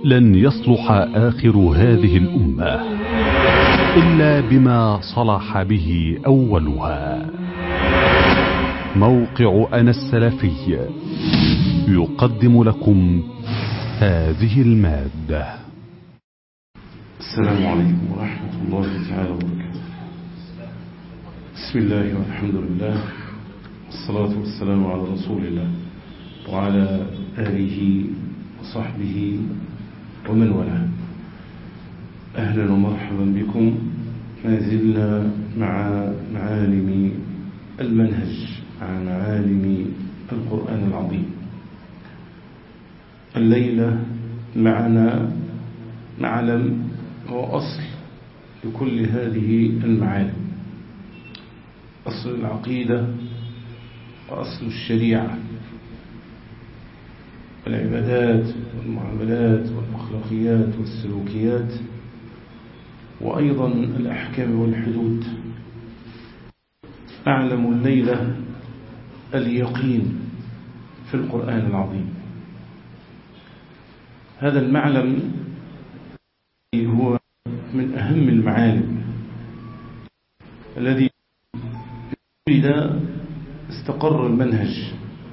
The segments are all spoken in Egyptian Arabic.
لن يصلح آخر هذه الأمة إلا بما صلح به أولها موقع أنا السلفي يقدم لكم هذه المادة السلام عليكم ورحمة الله تعالى وبركاته بسم الله والحمد لله والصلاة والسلام على رسول الله وعلى آله وصحبه ومن والاه أهلا ومرحبا بكم ما زلنا مع معالم المنهج مع معالم القرآن العظيم الليلة معنا معلم هو أصل لكل هذه المعالم أصل العقيدة وأصل الشريعة والعبادات والمعاملات والأخلاقيات والسلوكيات وأيضا الأحكام والحدود أعلم الليلة اليقين في القرآن العظيم هذا المعلم هو من أهم المعالم الذي إذا استقر المنهج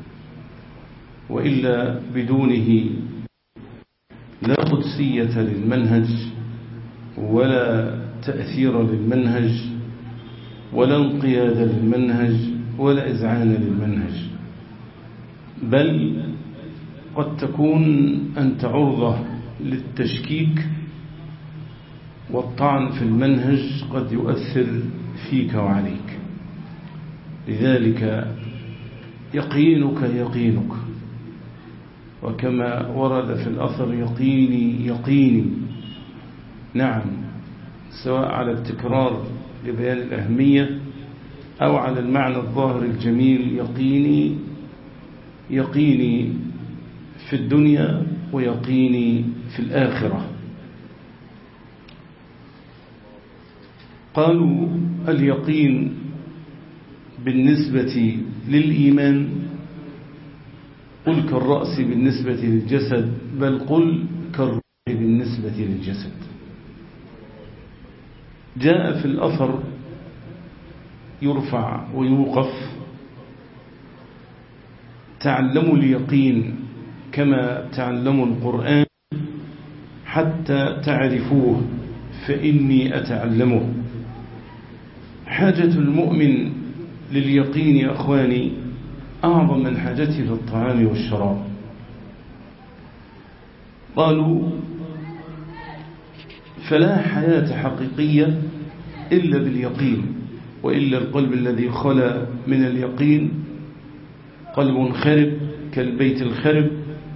وإلا بدونه لا قدسية للمنهج ولا تأثير للمنهج ولا انقياد للمنهج ولا إذعان للمنهج بل قد تكون أنت عرضة للتشكيك والطعن في المنهج قد يؤثر فيك وعليك لذلك يقينك يقينك وكما ورد في الأثر يقيني يقيني نعم سواء على التكرار لبيان الأهمية أو على المعنى الظاهر الجميل يقيني يقيني في الدنيا ويقيني في الآخرة قالوا اليقين بالنسبة للإيمان قل كالرأس بالنسبة للجسد بل قل كالروح بالنسبة للجسد جاء في الأثر يرفع ويوقف تعلموا اليقين كما تعلموا القرآن حتى تعرفوه فإني أتعلمه حاجة المؤمن لليقين يا أخواني أعظم من حاجته للطعام والشراب قالوا فلا حياة حقيقية إلا باليقين وإلا القلب الذي خلى من اليقين قلب خرب كالبيت الخرب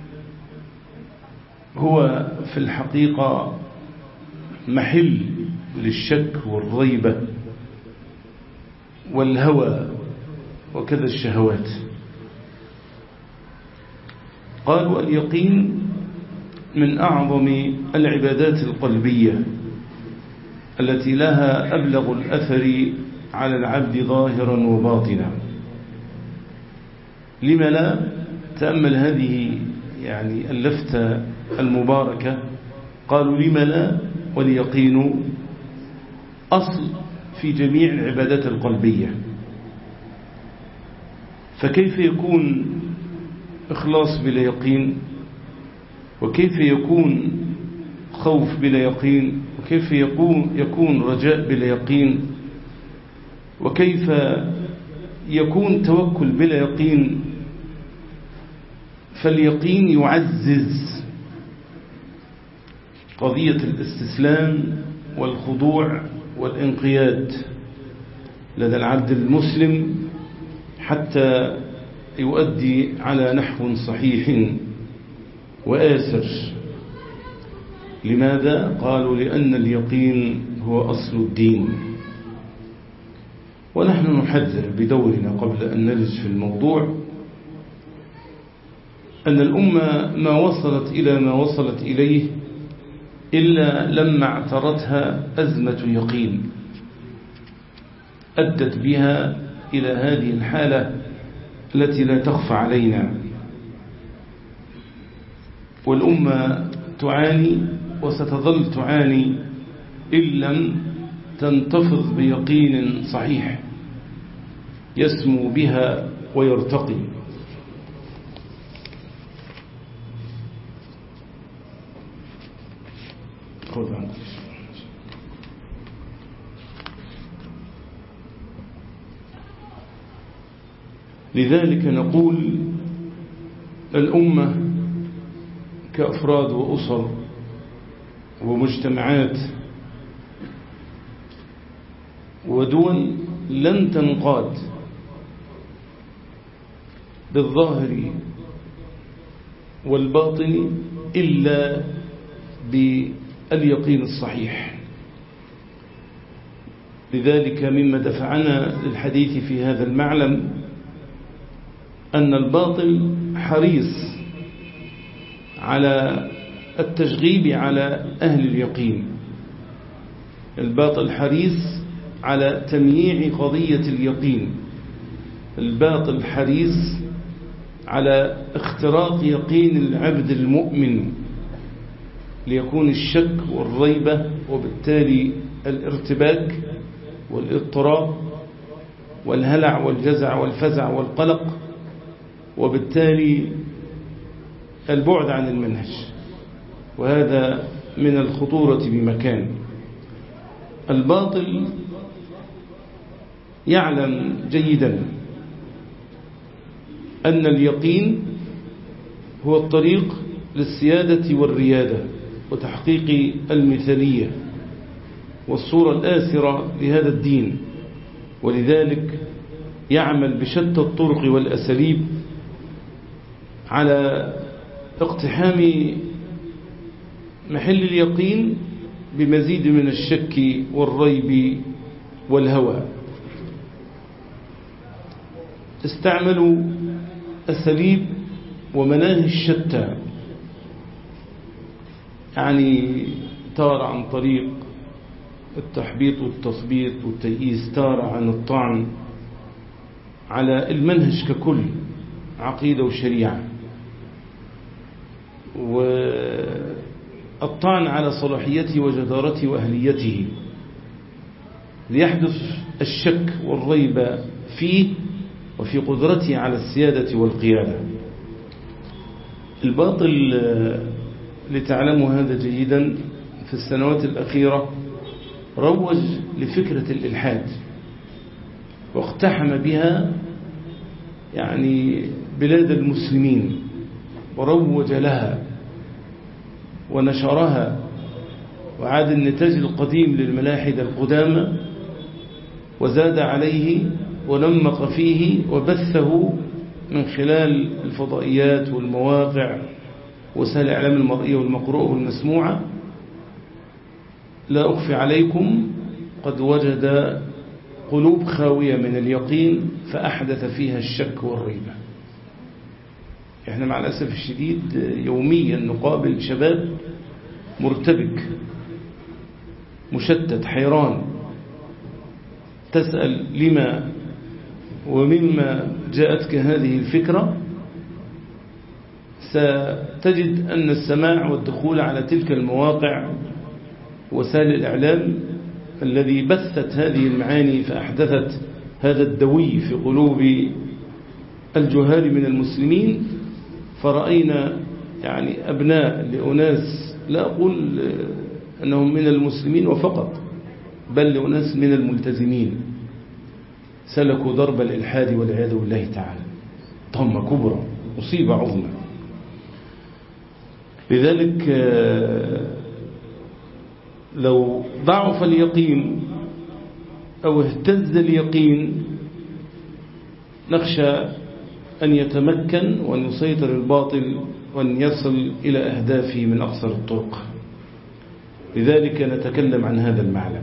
هو في الحقيقة محل للشك والريبة والهوى وكذا الشهوات قالوا اليقين من أعظم العبادات القلبية التي لها أبلغ الأثر على العبد ظاهرا وباطنا لما لا تأمل هذه يعني اللفتة المباركة قالوا لما لا واليقين أصل في جميع العبادات القلبية فكيف يكون إخلاص بلا يقين وكيف يكون خوف بلا يقين وكيف يكون, يكون رجاء بلا يقين وكيف يكون توكل بلا يقين فاليقين يعزز قضية الاستسلام والخضوع والانقياد لدى العبد المسلم حتى يؤدي على نحو صحيح وآسر لماذا؟ قالوا لأن اليقين هو أصل الدين ونحن نحذر بدورنا قبل أن نلج في الموضوع أن الأمة ما وصلت إلى ما وصلت إليه إلا لما اعترتها أزمة يقين أدت بها إلى هذه الحالة التي لا تخفى علينا والأمة تعاني وستظل تعاني إن لم تنتفض بيقين صحيح يسمو بها ويرتقي خذ عنك لذلك نقول الأمة كأفراد وأسر ومجتمعات ودول لن تنقاد بالظاهر والباطن إلا باليقين الصحيح لذلك مما دفعنا للحديث في هذا المعلم أن الباطل حريص على التشغيب على أهل اليقين الباطل حريص على تمييع قضية اليقين الباطل حريص على اختراق يقين العبد المؤمن ليكون الشك والريبة وبالتالي الارتباك والاضطراب والهلع والجزع والفزع والقلق وبالتالي البعد عن المنهج وهذا من الخطورة بمكان الباطل يعلم جيدا أن اليقين هو الطريق للسيادة والريادة وتحقيق المثالية والصورة الآثرة لهذا الدين ولذلك يعمل بشتى الطرق والأساليب على اقتحام محل اليقين بمزيد من الشك والريب والهوى استعملوا أساليب ومناهج شتى يعني تار عن طريق التحبيط والتثبيط والتيئيس تار عن الطعن على المنهج ككل عقيدة وشريعة والطعن على صلاحيته وجدارته وأهليته ليحدث الشك والريب فيه وفي قدرته على السيادة والقيادة الباطل لتعلموا هذا جيدا في السنوات الأخيرة روج لفكرة الإلحاد واقتحم بها يعني بلاد المسلمين وروج لها ونشرها وعاد النتاج القديم للملاحدة القدامى وزاد عليه ونمق فيه وبثه من خلال الفضائيات والمواقع وسائل الإعلام المرئية والمقروءة والمسموعة لا أخفي عليكم قد وجد قلوب خاوية من اليقين فأحدث فيها الشك والريبة احنا مع الأسف الشديد يوميا نقابل شباب مرتبك مشتت حيران تسأل لما ومما جاءتك هذه الفكرة ستجد أن السماع والدخول على تلك المواقع وسائل الإعلام الذي بثت هذه المعاني فأحدثت هذا الدوي في قلوب الجهال من المسلمين فرأينا يعني أبناء لأناس لا أقول أنهم من المسلمين وفقط بل لأناس من الملتزمين سلكوا ضرب الإلحاد والعياذ بالله تعالى طمة كبرى مصيبة عظمى لذلك لو ضعف اليقين أو اهتز اليقين نخشى أن يتمكن وأن يسيطر الباطل وأن يصل إلى أهدافه من أقصر الطرق لذلك نتكلم عن هذا المعلم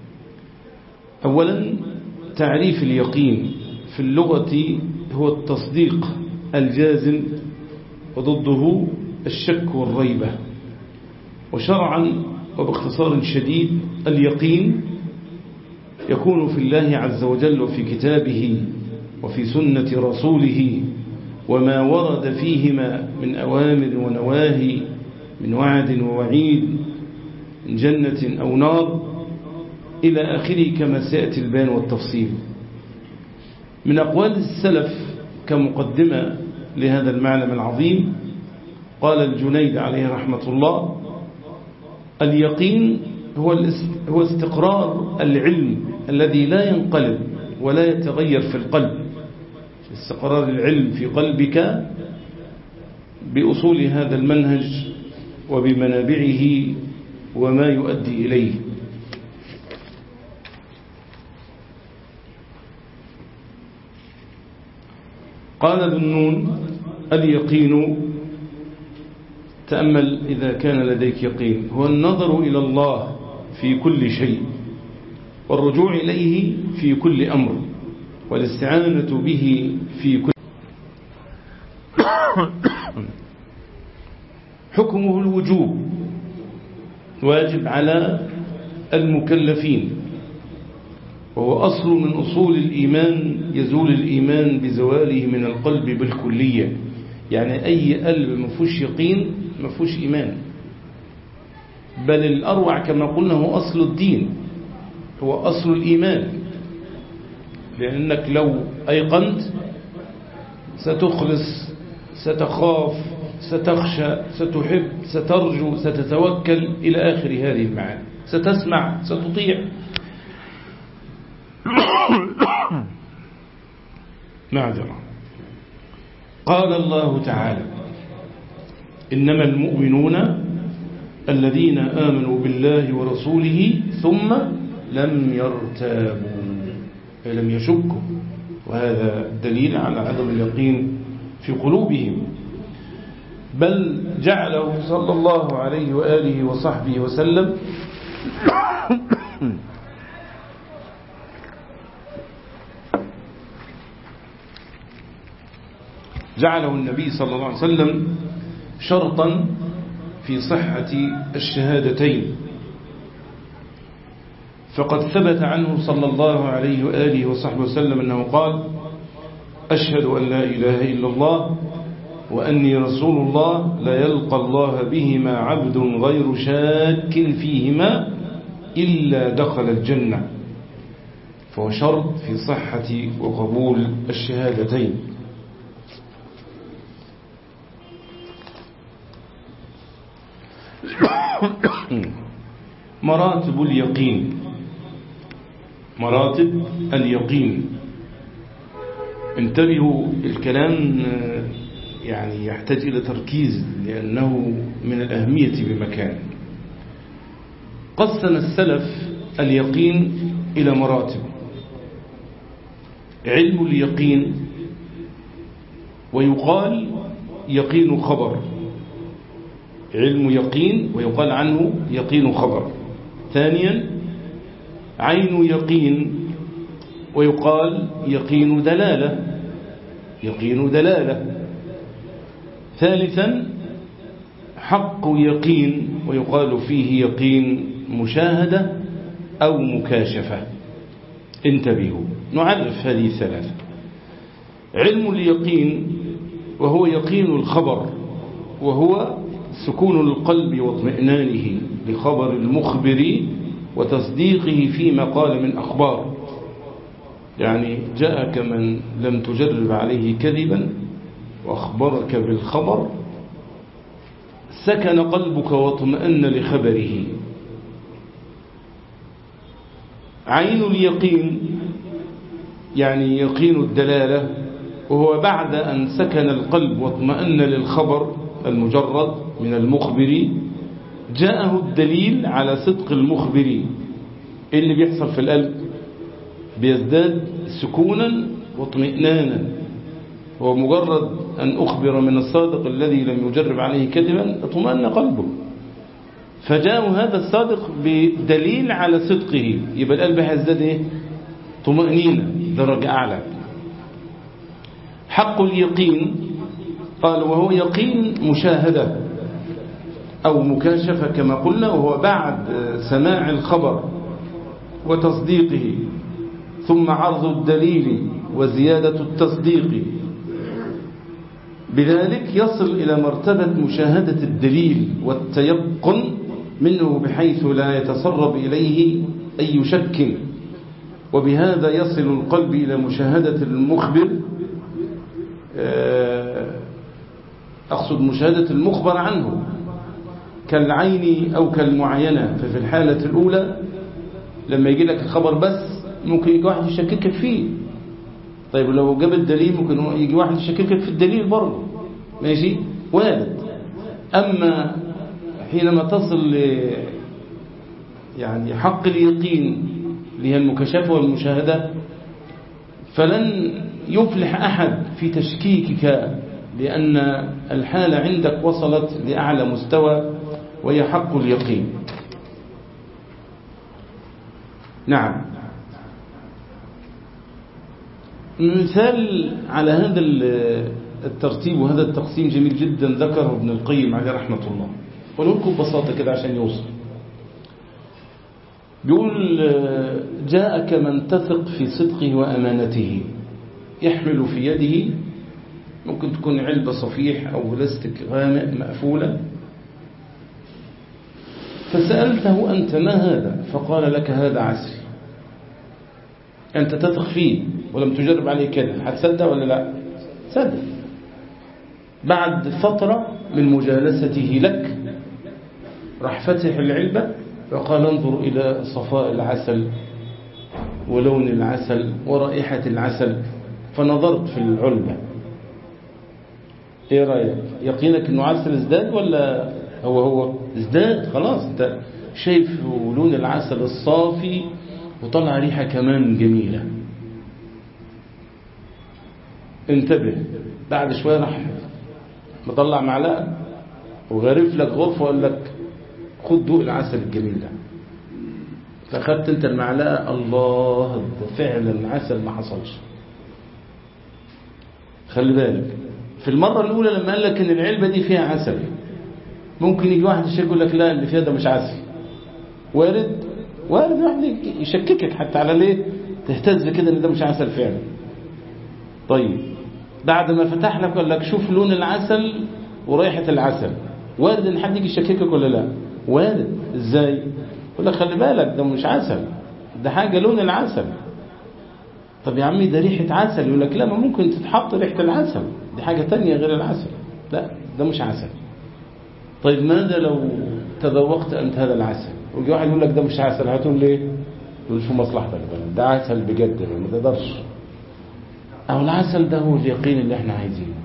أولا تعريف اليقين في اللغة هو التصديق الجازم وضده الشك والريبة وشرعا وباختصار شديد اليقين يكون في الله عز وجل وفي كتابه وفي سنة رسوله وما ورد فيهما من أوامر ونواهي من وعد ووعيد من جنة أو نار إلى آخره كما سيأتي البيان والتفصيل من أقوال السلف كمقدمة لهذا المعلم العظيم قال الجنيد عليه رحمة الله اليقين هو هو استقرار العلم الذي لا ينقلب ولا يتغير في القلب استقرار العلم في قلبك بأصول هذا المنهج وبمنابعه وما يؤدي إليه قال ذو النون اليقين تأمل إذا كان لديك يقين هو النظر إلى الله في كل شيء والرجوع إليه في كل أمر والاستعانة به في كل حكمه الوجوب واجب على المكلفين وهو أصل من أصول الإيمان يزول الإيمان بزواله من القلب بالكلية يعني أي قلب ما فيهوش يقين ما فيهوش إيمان بل الأروع كما قلنا هو أصل الدين هو أصل الإيمان لأنك لو أيقنت ستخلص ستخاف ستخشى ستحب سترجو ستتوكل إلى آخر هذه المعاني ستسمع ستطيع معذرة قال الله تعالى إنما المؤمنون الذين آمنوا بالله ورسوله ثم لم يرتابوا لم يشكوا وهذا دليل على عدم اليقين في قلوبهم بل جعله صلى الله عليه وآله وصحبه وسلم جعله النبي صلى الله عليه وسلم شرطا في صحة الشهادتين فقد ثبت عنه صلى الله عليه وآله وصحبه وسلم أنه قال أشهد أن لا إله إلا الله وأني رسول الله لا يلقى الله بهما عبد غير شاك فيهما إلا دخل الجنة فهو شرط في صحة وقبول الشهادتين مراتب اليقين مراتب اليقين انتبهوا الكلام يعني يحتاج إلى تركيز لأنه من الأهمية بمكان قسم السلف اليقين إلى مراتب علم اليقين ويقال يقين خبر علم يقين ويقال عنه يقين خبر ثانيا عين يقين ويقال يقين دلالة يقين دلالة ثالثا حق يقين ويقال فيه يقين مشاهدة أو مكاشفة انتبهوا نعرف هذه الثلاثة علم اليقين وهو يقين الخبر وهو سكون القلب واطمئنانه لخبر المخبر وتصديقه فيما قال من أخبار يعني جاءك من لم تجرب عليه كذبا وأخبرك بالخبر سكن قلبك واطمأن لخبره عين اليقين يعني يقين الدلالة وهو بعد أن سكن القلب واطمأن للخبر المجرد من المخبر جاءه الدليل على صدق المخبر إيه اللي بيحصل في القلب بيزداد سكونا واطمئنانا هو مجرد أن أخبر من الصادق الذي لم يجرب عليه كذبا اطمأن قلبه فجاءه هذا الصادق بدليل على صدقه يبقى القلب هيزداد ايه طمأنينة درجة أعلى حق اليقين قال وهو يقين مشاهدة أو مكاشفة كما قلنا وهو بعد سماع الخبر وتصديقه ثم عرض الدليل وزيادة التصديق بذلك يصل إلى مرتبة مشاهدة الدليل والتيقن منه بحيث لا يتسرب إليه أي شك وبهذا يصل القلب إلى مشاهدة المخبر أقصد مشاهدة المخبر عنه كالعين أو كالمعينة ففي الحالة الأولى لما يجي لك الخبر بس ممكن يجي واحد يشككك فيه طيب لو جاب الدليل ممكن يجي واحد يشككك في الدليل برضه ماشي وارد أما حينما تصل ل يعني حق اليقين اللي هي المكاشفة والمشاهدة فلن يفلح أحد في تشكيكك لأن الحالة عندك وصلت لأعلى مستوى وهي حق اليقين نعم مثال على هذا الترتيب وهذا التقسيم جميل جدا ذكره ابن القيم عليه رحمة الله ونقول لكم ببساطة كده عشان يوصل بيقول جاءك من تثق في صدقه وأمانته يحمل في يده ممكن تكون علبة صفيح أو بلاستيك غامق مقفولة فسألته أنت ما هذا فقال لك هذا عسل أنت تثق فيه ولم تجرب عليه كده هتصدق ولا لا صدق بعد فترة من مجالسته لك راح فتح العلبة وقال انظر إلى صفاء العسل ولون العسل ورائحة العسل فنظرت في العلبة ايه رأيك يقينك انه عسل ازداد ولا هو هو ازداد خلاص انت شايف لون العسل الصافي وطلع ريحة كمان جميلة انتبه بعد شوية راح مطلع معلقة وغرف لك غرفة وقال لك خد دوق العسل الجميل ده فأخدت انت المعلقة الله ده فعلا عسل ما حصلش خلي بالك في المرة الأولى لما قال لك إن العلبة دي فيها عسل ممكن يجي واحد يشك يقول لك لا اللي فيها ده مش عسل وارد وارد واحد يشككك حتى على ليه تهتز كده ان ده مش عسل فعلا طيب بعد ما فتح لك قال لك شوف لون العسل ورائحة العسل وارد ان حد يجي يشككك ولا لا وارد ازاي يقول لك خلي بالك ده مش عسل ده حاجة لون العسل طب يا عمي ده ريحة عسل يقول لك لا ما ممكن تتحط ريحة العسل دي حاجة تانية غير العسل لا ده مش عسل طيب ماذا لو تذوقت أنت هذا العسل ويجي واحد يقول لك ده مش عسل هتقول ليه يقول في مصلحتك ده عسل بجد ما تقدرش أو العسل ده هو اليقين اللي احنا عايزينه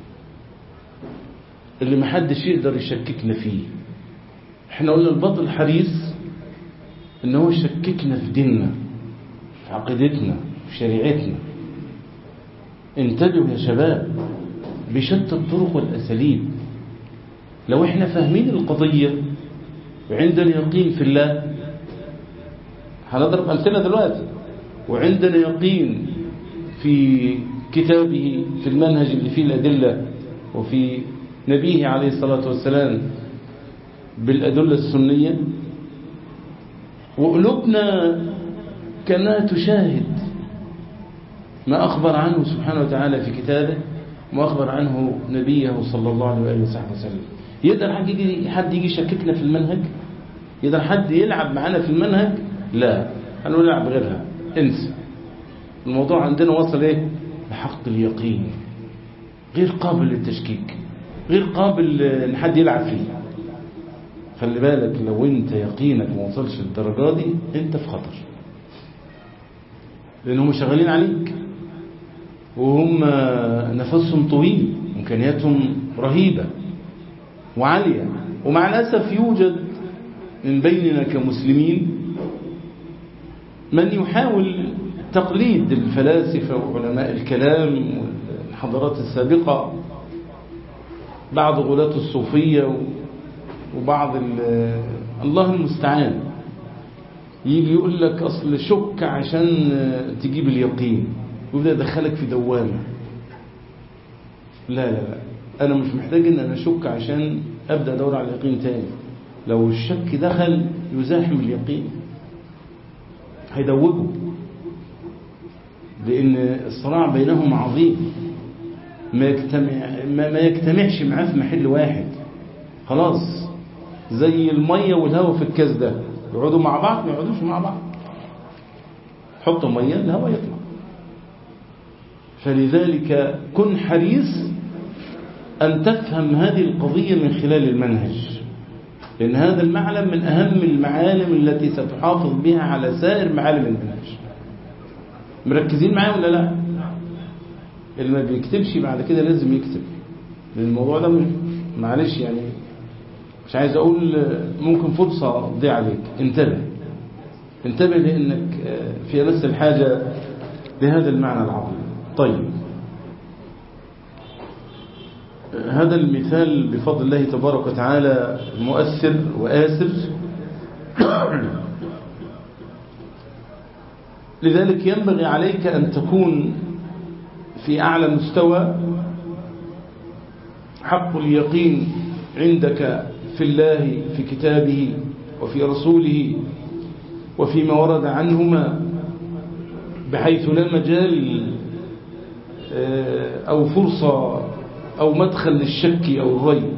اللي محدش يقدر يشككنا فيه احنا قلنا البطل الحريص ان هو يشككنا في ديننا في عقيدتنا في شريعتنا انتبهوا يا شباب بشتى الطرق والأساليب لو احنا فاهمين القضية وعندنا يقين في الله هنضرب أمثلة دلوقتي وعندنا يقين في كتابه في المنهج اللي فيه الأدلة وفي نبيه عليه الصلاة والسلام بالأدلة السنية وقلوبنا كانها تشاهد ما أخبر عنه سبحانه وتعالى في كتابه وما أخبر عنه نبيه صلى الله عليه وآله وصحبه وسلم يقدر حد يجي حد يجي يشككنا في المنهج يقدر حد يلعب معانا في المنهج لا هنقول نلعب غيرها انسى الموضوع عندنا وصل ايه لحق اليقين غير قابل للتشكيك غير قابل ان حد يلعب فيه خلي بالك لو انت يقينك ما وصلش للدرجه دي انت في خطر لانهم شغالين عليك وهم نفسهم طويل امكانياتهم رهيبه وعاليه ومع الاسف يوجد من بيننا كمسلمين من يحاول تقليد الفلاسفه وعلماء الكلام والحضارات السابقه بعض غلاة الصوفيه وبعض الله المستعان يجي يقول لك أصل شك عشان تجيب اليقين ويبدأ يدخلك في دوامة لا لا لا أنا مش محتاج أن أنا أشك عشان أبدأ أدور على اليقين تاني لو الشك دخل يزاحم اليقين هيدوبه لأن الصراع بينهم عظيم ما, يجتمع ما, ما يجتمعش معاه في محل واحد خلاص زي المية والهواء في الكاس ده يقعدوا مع بعض ما يقعدوش مع بعض حطوا مية الهواء يطلع فلذلك كن حريص أن تفهم هذه القضية من خلال المنهج لأن هذا المعلم من أهم المعالم التي ستحافظ بها على سائر معالم المنهج مركزين معايا ولا لا اللي ما بيكتبش بعد كده لازم يكتب لأن الموضوع ده معلش يعني مش عايز أقول ممكن فرصة تضيع عليك انتبه انتبه لأنك في نفس الحاجة لهذا المعنى العظيم طيب هذا المثال بفضل الله تبارك وتعالى مؤثر وآسر لذلك ينبغي عليك أن تكون في أعلى مستوى حق اليقين عندك في الله في كتابه وفي رسوله وفيما ورد عنهما بحيث لا مجال أو فرصة أو مدخل للشك أو الريب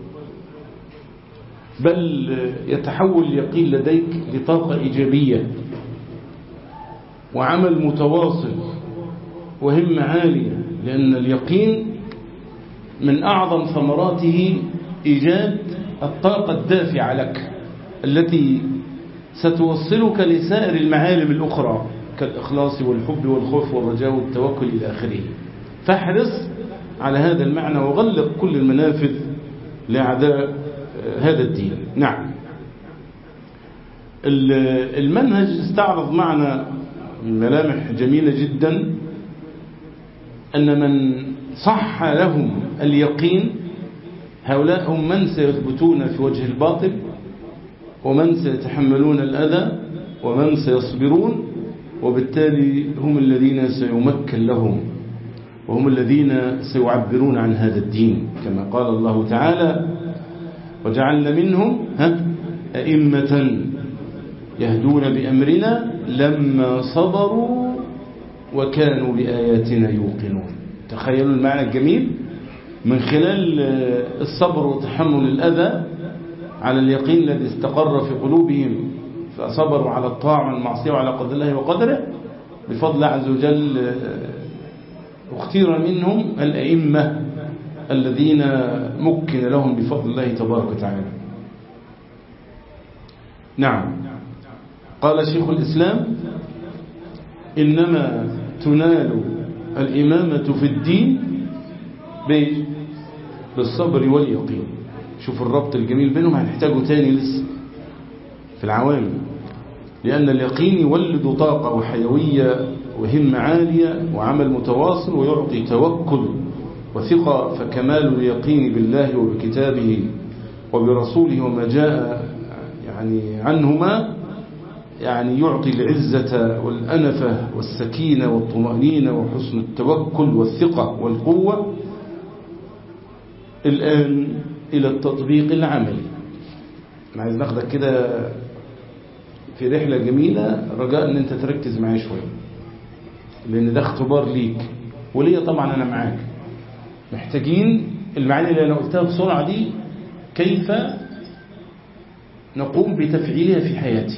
بل يتحول اليقين لديك لطاقة إيجابية وعمل متواصل وهمة عالية لأن اليقين من أعظم ثمراته إيجاد الطاقة الدافعة لك التي ستوصلك لسائر المعالم الأخرى كالإخلاص والحب والخوف والرجاء والتوكل إلى آخره فاحرص على هذا المعنى وغلق كل المنافذ لأعداء هذا الدين نعم المنهج استعرض معنا ملامح جميلة جدا أن من صح لهم اليقين هؤلاء هم من سيثبتون في وجه الباطل ومن سيتحملون الأذى ومن سيصبرون وبالتالي هم الذين سيمكن لهم وهم الذين سيعبرون عن هذا الدين كما قال الله تعالى وجعلنا منهم ها أئمة يهدون بأمرنا لما صبروا وكانوا بآياتنا يوقنون تخيلوا المعنى الجميل من خلال الصبر وتحمل الأذى على اليقين الذي استقر في قلوبهم فصبروا على الطاعة والمعصية وعلى قدر الله وقدره بفضل الله عز وجل اختير منهم الأئمة الذين مكن لهم بفضل الله تبارك وتعالى نعم قال شيخ الإسلام إنما تنال الإمامة في الدين بالصبر واليقين شوف الربط الجميل بينهم هنحتاجه تاني لسه في العوامل لأن اليقين يولد طاقة وحيوية وهمة عالية وعمل متواصل ويعطي توكل وثقة فكمال اليقين بالله وبكتابه وبرسوله وما جاء يعني عنهما يعني يعطي العزة والأنفة والسكينة والطمأنينة وحسن التوكل والثقة والقوة الآن إلى التطبيق العملي أنا عايز ناخدك كده في رحلة جميلة رجاء أن أنت تركز معايا شوية لأن ده اختبار ليك وليا طبعا أنا معاك محتاجين المعاني اللي أنا قلتها بسرعة دي كيف نقوم بتفعيلها في حياتي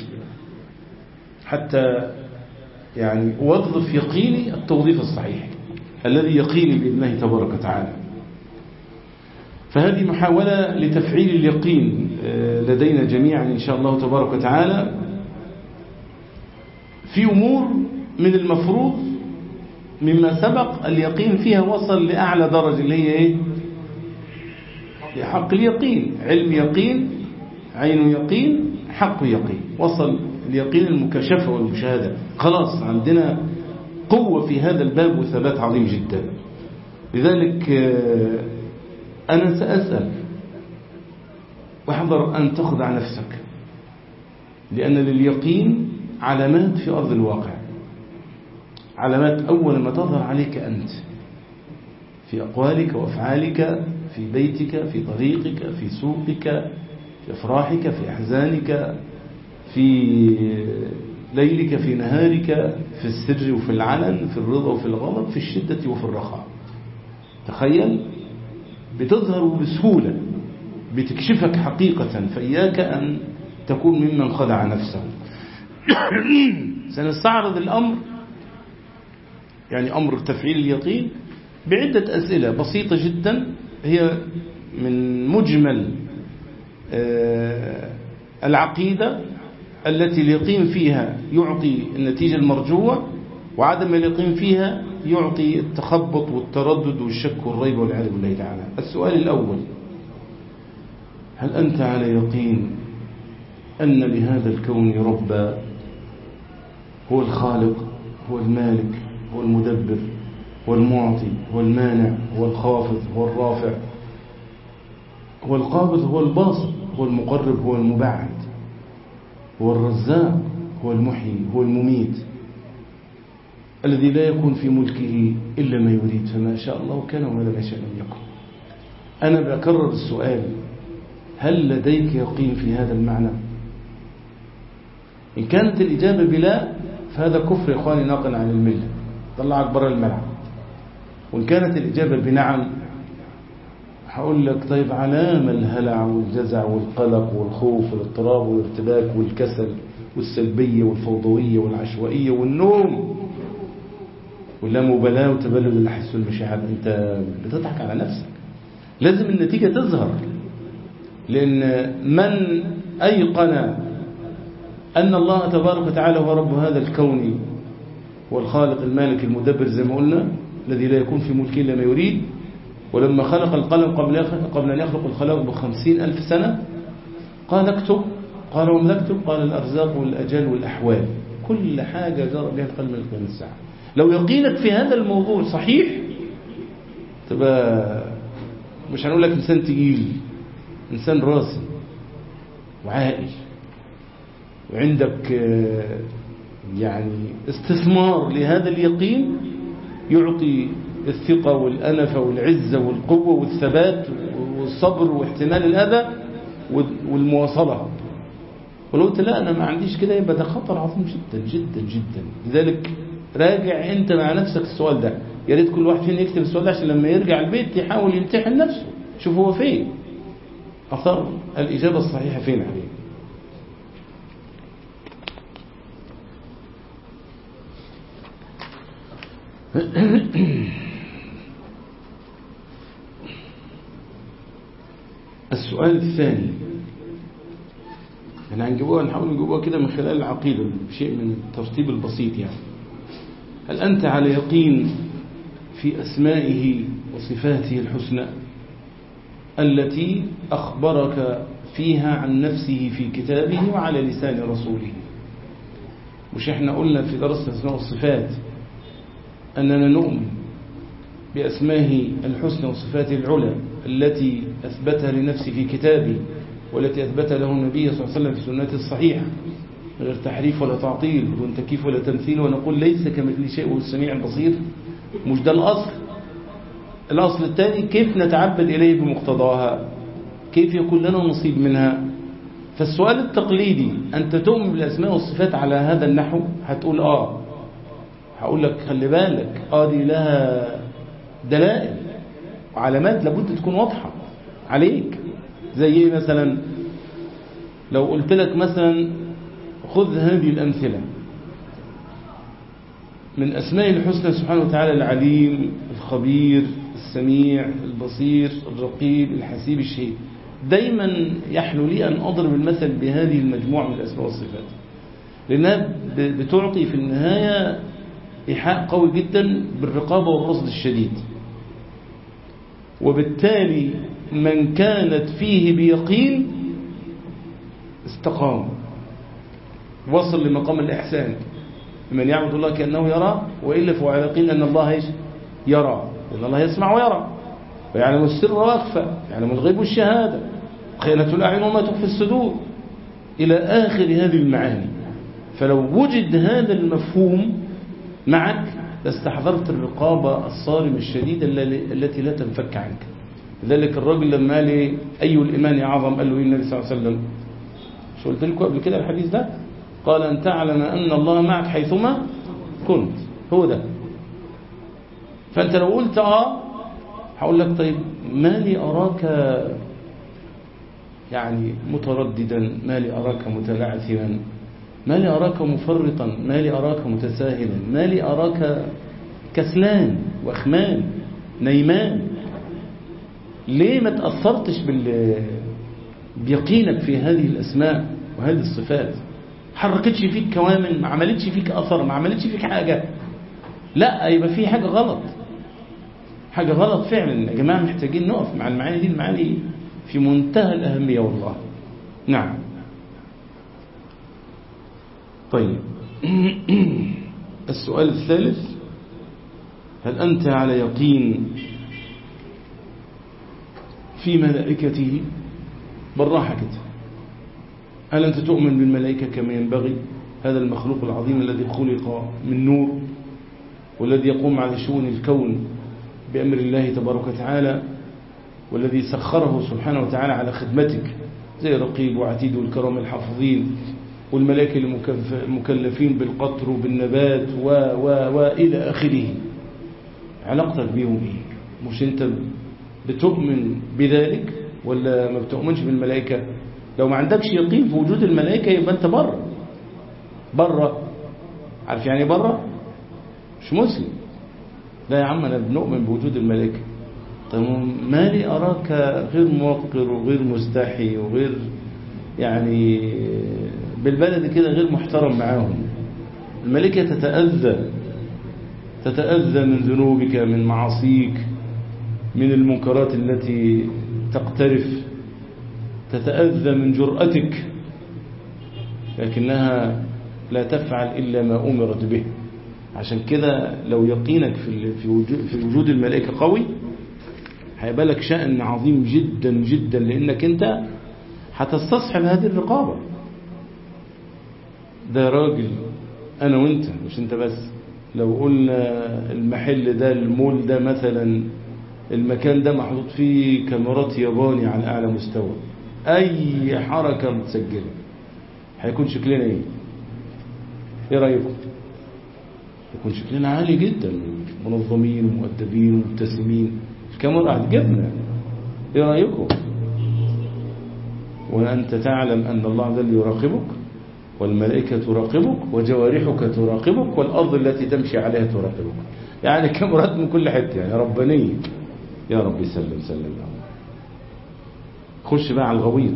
حتى يعني أوظف يقيني التوظيف الصحيح الذي يقيني بإذن الله تبارك وتعالى فهذه محاولة لتفعيل اليقين لدينا جميعا إن شاء الله تبارك وتعالى في أمور من المفروض مما سبق اليقين فيها وصل لأعلى درجة اللي هي إيه حق اليقين علم يقين عين يقين حق يقين وصل اليقين المكاشفة والمشاهدة خلاص عندنا قوة في هذا الباب وثبات عظيم جدا لذلك أنا سأسأل واحذر أن تخضع نفسك لأن لليقين علامات في أرض الواقع علامات أول ما تظهر عليك أنت في أقوالك وأفعالك في بيتك في طريقك في سوقك في أفراحك في أحزانك في ليلك في نهارك في السر وفي العلن في الرضا وفي الغضب في الشدة وفي الرخاء تخيل بتظهر بسهولة بتكشفك حقيقة فإياك أن تكون ممن خدع نفسه سنستعرض الأمر يعني أمر تفعيل اليقين بعدة أسئلة بسيطة جدا هي من مجمل العقيدة التي اليقين فيها يعطي النتيجة المرجوة وعدم اليقين فيها يعطي التخبط والتردد والشك والريب والعياذ بالله تعالى السؤال الأول هل أنت على يقين أن لهذا الكون ربا هو الخالق هو المالك هو المدبر هو المعطي هو المانع هو الخافض هو الرافع هو القابض هو الباسط هو المقرب هو المبعد هو الرزاق هو المحيي هو المميت الذي لا يكون في ملكه إلا ما يريد فما شاء الله كان وما لم يشاء لم يكن أنا بكرر السؤال هل لديك يقين في هذا المعنى إن كانت الإجابة بلا فهذا كفر يا إخواني ناقل عن الملة طلعك برا الملعب وإن كانت الإجابة بنعم هقول لك طيب علامة الهلع والجزع والقلق والخوف والاضطراب والارتباك والكسل والسلبية والفوضوية والعشوائية والنوم واللامبالاة وتبلد الأحس والمشاعر أنت بتضحك على نفسك لازم النتيجة تظهر لأن من أيقن أن الله تبارك وتعالى هو رب هذا الكون والخالق المالك المدبر زي ما قلنا الذي لا يكون في ملكه إلا ما يريد ولما خلق القلم قبل قبل أن يخلق الخلاق بخمسين ألف سنة قال اكتب قال وما اكتب قال الأرزاق والأجال والأحوال كل حاجة جرى بها القلم من قيام الساعة لو يقينك في هذا الموضوع صحيح تبقى مش هنقول لك إنسان تقيل إنسان راسي وعاقل وعندك يعني استثمار لهذا اليقين يعطي الثقة والأنفة والعزة والقوة والثبات والصبر واحتمال الأذى والمواصلة ولو قلت لا أنا ما عنديش كده يبقى ده خطر عظيم جدا جدا جدا لذلك راجع أنت مع نفسك السؤال ده يا ريت كل واحد فينا يكتب السؤال ده عشان لما يرجع البيت يحاول يمتحن نفسه شوف هو فين أثر الإجابة الصحيحة فين عليه السؤال الثاني احنا هنجيبوها نحاول نجيبوها كده من خلال العقيدة شيء من الترتيب البسيط يعني هل أنت على يقين في أسمائه وصفاته الحسنى التي أخبرك فيها عن نفسه في كتابه وعلى لسان رسوله مش احنا قلنا في درس الأسماء والصفات أننا نؤمن بأسمائه الحسنى وصفاته العلى التي أثبتها لنفسه في كتابه والتي أثبتها له النبي صلى الله عليه وسلم في سنته الصحيحة من غير تحريف ولا تعطيل بدون تكييف ولا تمثيل ونقول ليس كمثل شيء وهو السميع البصير مش ده الأصل الأصل الثاني كيف نتعبد إليه بمقتضاها كيف يكون لنا نصيب منها فالسؤال التقليدي أنت تؤمن بالأسماء والصفات على هذا النحو هتقول آه هقول لك خلي بالك آه دي لها دلائل وعلامات لابد تكون واضحة عليك زي ايه مثلا لو قلت لك مثلا خذ هذه الأمثلة من أسماء الحسنى سبحانه وتعالى العليم الخبير السميع البصير الرقيب الحسيب الشهيد دايما يحلو لي أن أضرب المثل بهذه المجموعة من الأسماء والصفات لأنها بتعطي في النهاية إيحاء قوي جدا بالرقابة والرصد الشديد وبالتالي من كانت فيه بيقين استقام وصل لمقام الإحسان من يعبد الله كأنه يرى وإلا فهو على يقين أن الله إيش يرى لأن الله يسمع ويرى ويعلم السر وأخفى يعلم الغيب والشهادة خيانة الأعين وما تخفي الصدور إلى آخر هذه المعاني فلو وجد هذا المفهوم معك لاستحضرت الرقابة الصارمة الشديدة التي لا تنفك عنك لذلك الرجل لما قال أي الإيمان أعظم قال له النبي صلى الله عليه وسلم شو قلت لكم قبل كده الحديث ده قال أن تعلم أن الله معك حيثما كنت هو ده فأنت لو قلت آه هقول لك طيب ما لي أراك يعني مترددا ما لي أراك متلعثما ما لي أراك مفرطا ما لي أراك متساهلا ما لي أراك كسلان وأخمان نيمان ليه ما تأثرتش بال بيقينك في هذه الأسماء وهذه الصفات حركتش فيك كوامن ما عملتش فيك أثر ما عملتش فيك حاجة لا يبقى في حاجة غلط حاجة غلط فعلا يا جماعة محتاجين نقف مع المعاني دي المعاني في منتهى الأهمية والله نعم طيب السؤال الثالث هل أنت على يقين في ملائكته بالراحة كده هل أنت تؤمن بالملائكة كما ينبغي هذا المخلوق العظيم الذي خلق من نور والذي يقوم على شؤون الكون بأمر الله تبارك وتعالى والذي سخره سبحانه وتعالى على خدمتك زي رقيب وعتيد والكرم الحافظين والملائكة المكلفين بالقطر وبالنبات و و وإلى آخره علاقتك بيهم إيه مش أنت بتؤمن بذلك ولا ما بتؤمنش بالملائكة لو ما عندكش يقين في وجود الملائكة يبقى أنت بره بره عارف يعني بره مش مسلم لا يا عم أنا بنؤمن بوجود الملائكة طيب ما لي أراك غير موقر وغير مستحي وغير يعني بالبلد كده غير محترم معاهم الملائكة تتأذى تتأذى من ذنوبك من معاصيك من المنكرات التي تقترف تتأذى من جرأتك لكنها لا تفعل إلا ما أمرت به عشان كده لو يقينك في في وجود, في وجود الملائكة قوي هيبقى لك شأن عظيم جدا جدا لأنك أنت هتستصحب هذه الرقابة ده راجل أنا وأنت مش أنت بس لو قلنا المحل ده المول ده مثلا المكان ده محطوط فيه كاميرات ياباني على أعلى مستوى أي حركة متسجلة هيكون شكلنا إيه إيه رأيكم يكون شكلنا عالي جدا منظمين ومؤدبين ومبتسمين الكاميرا هتجيبنا إيه رأيكم وأنت تعلم أن الله عز وجل يراقبك والملائكة تراقبك وجوارحك تراقبك والأرض التي تمشي عليها تراقبك يعني كاميرات من كل حتة يعني ربانية يا رب سلم سلم يا رب خش بقى على الغويط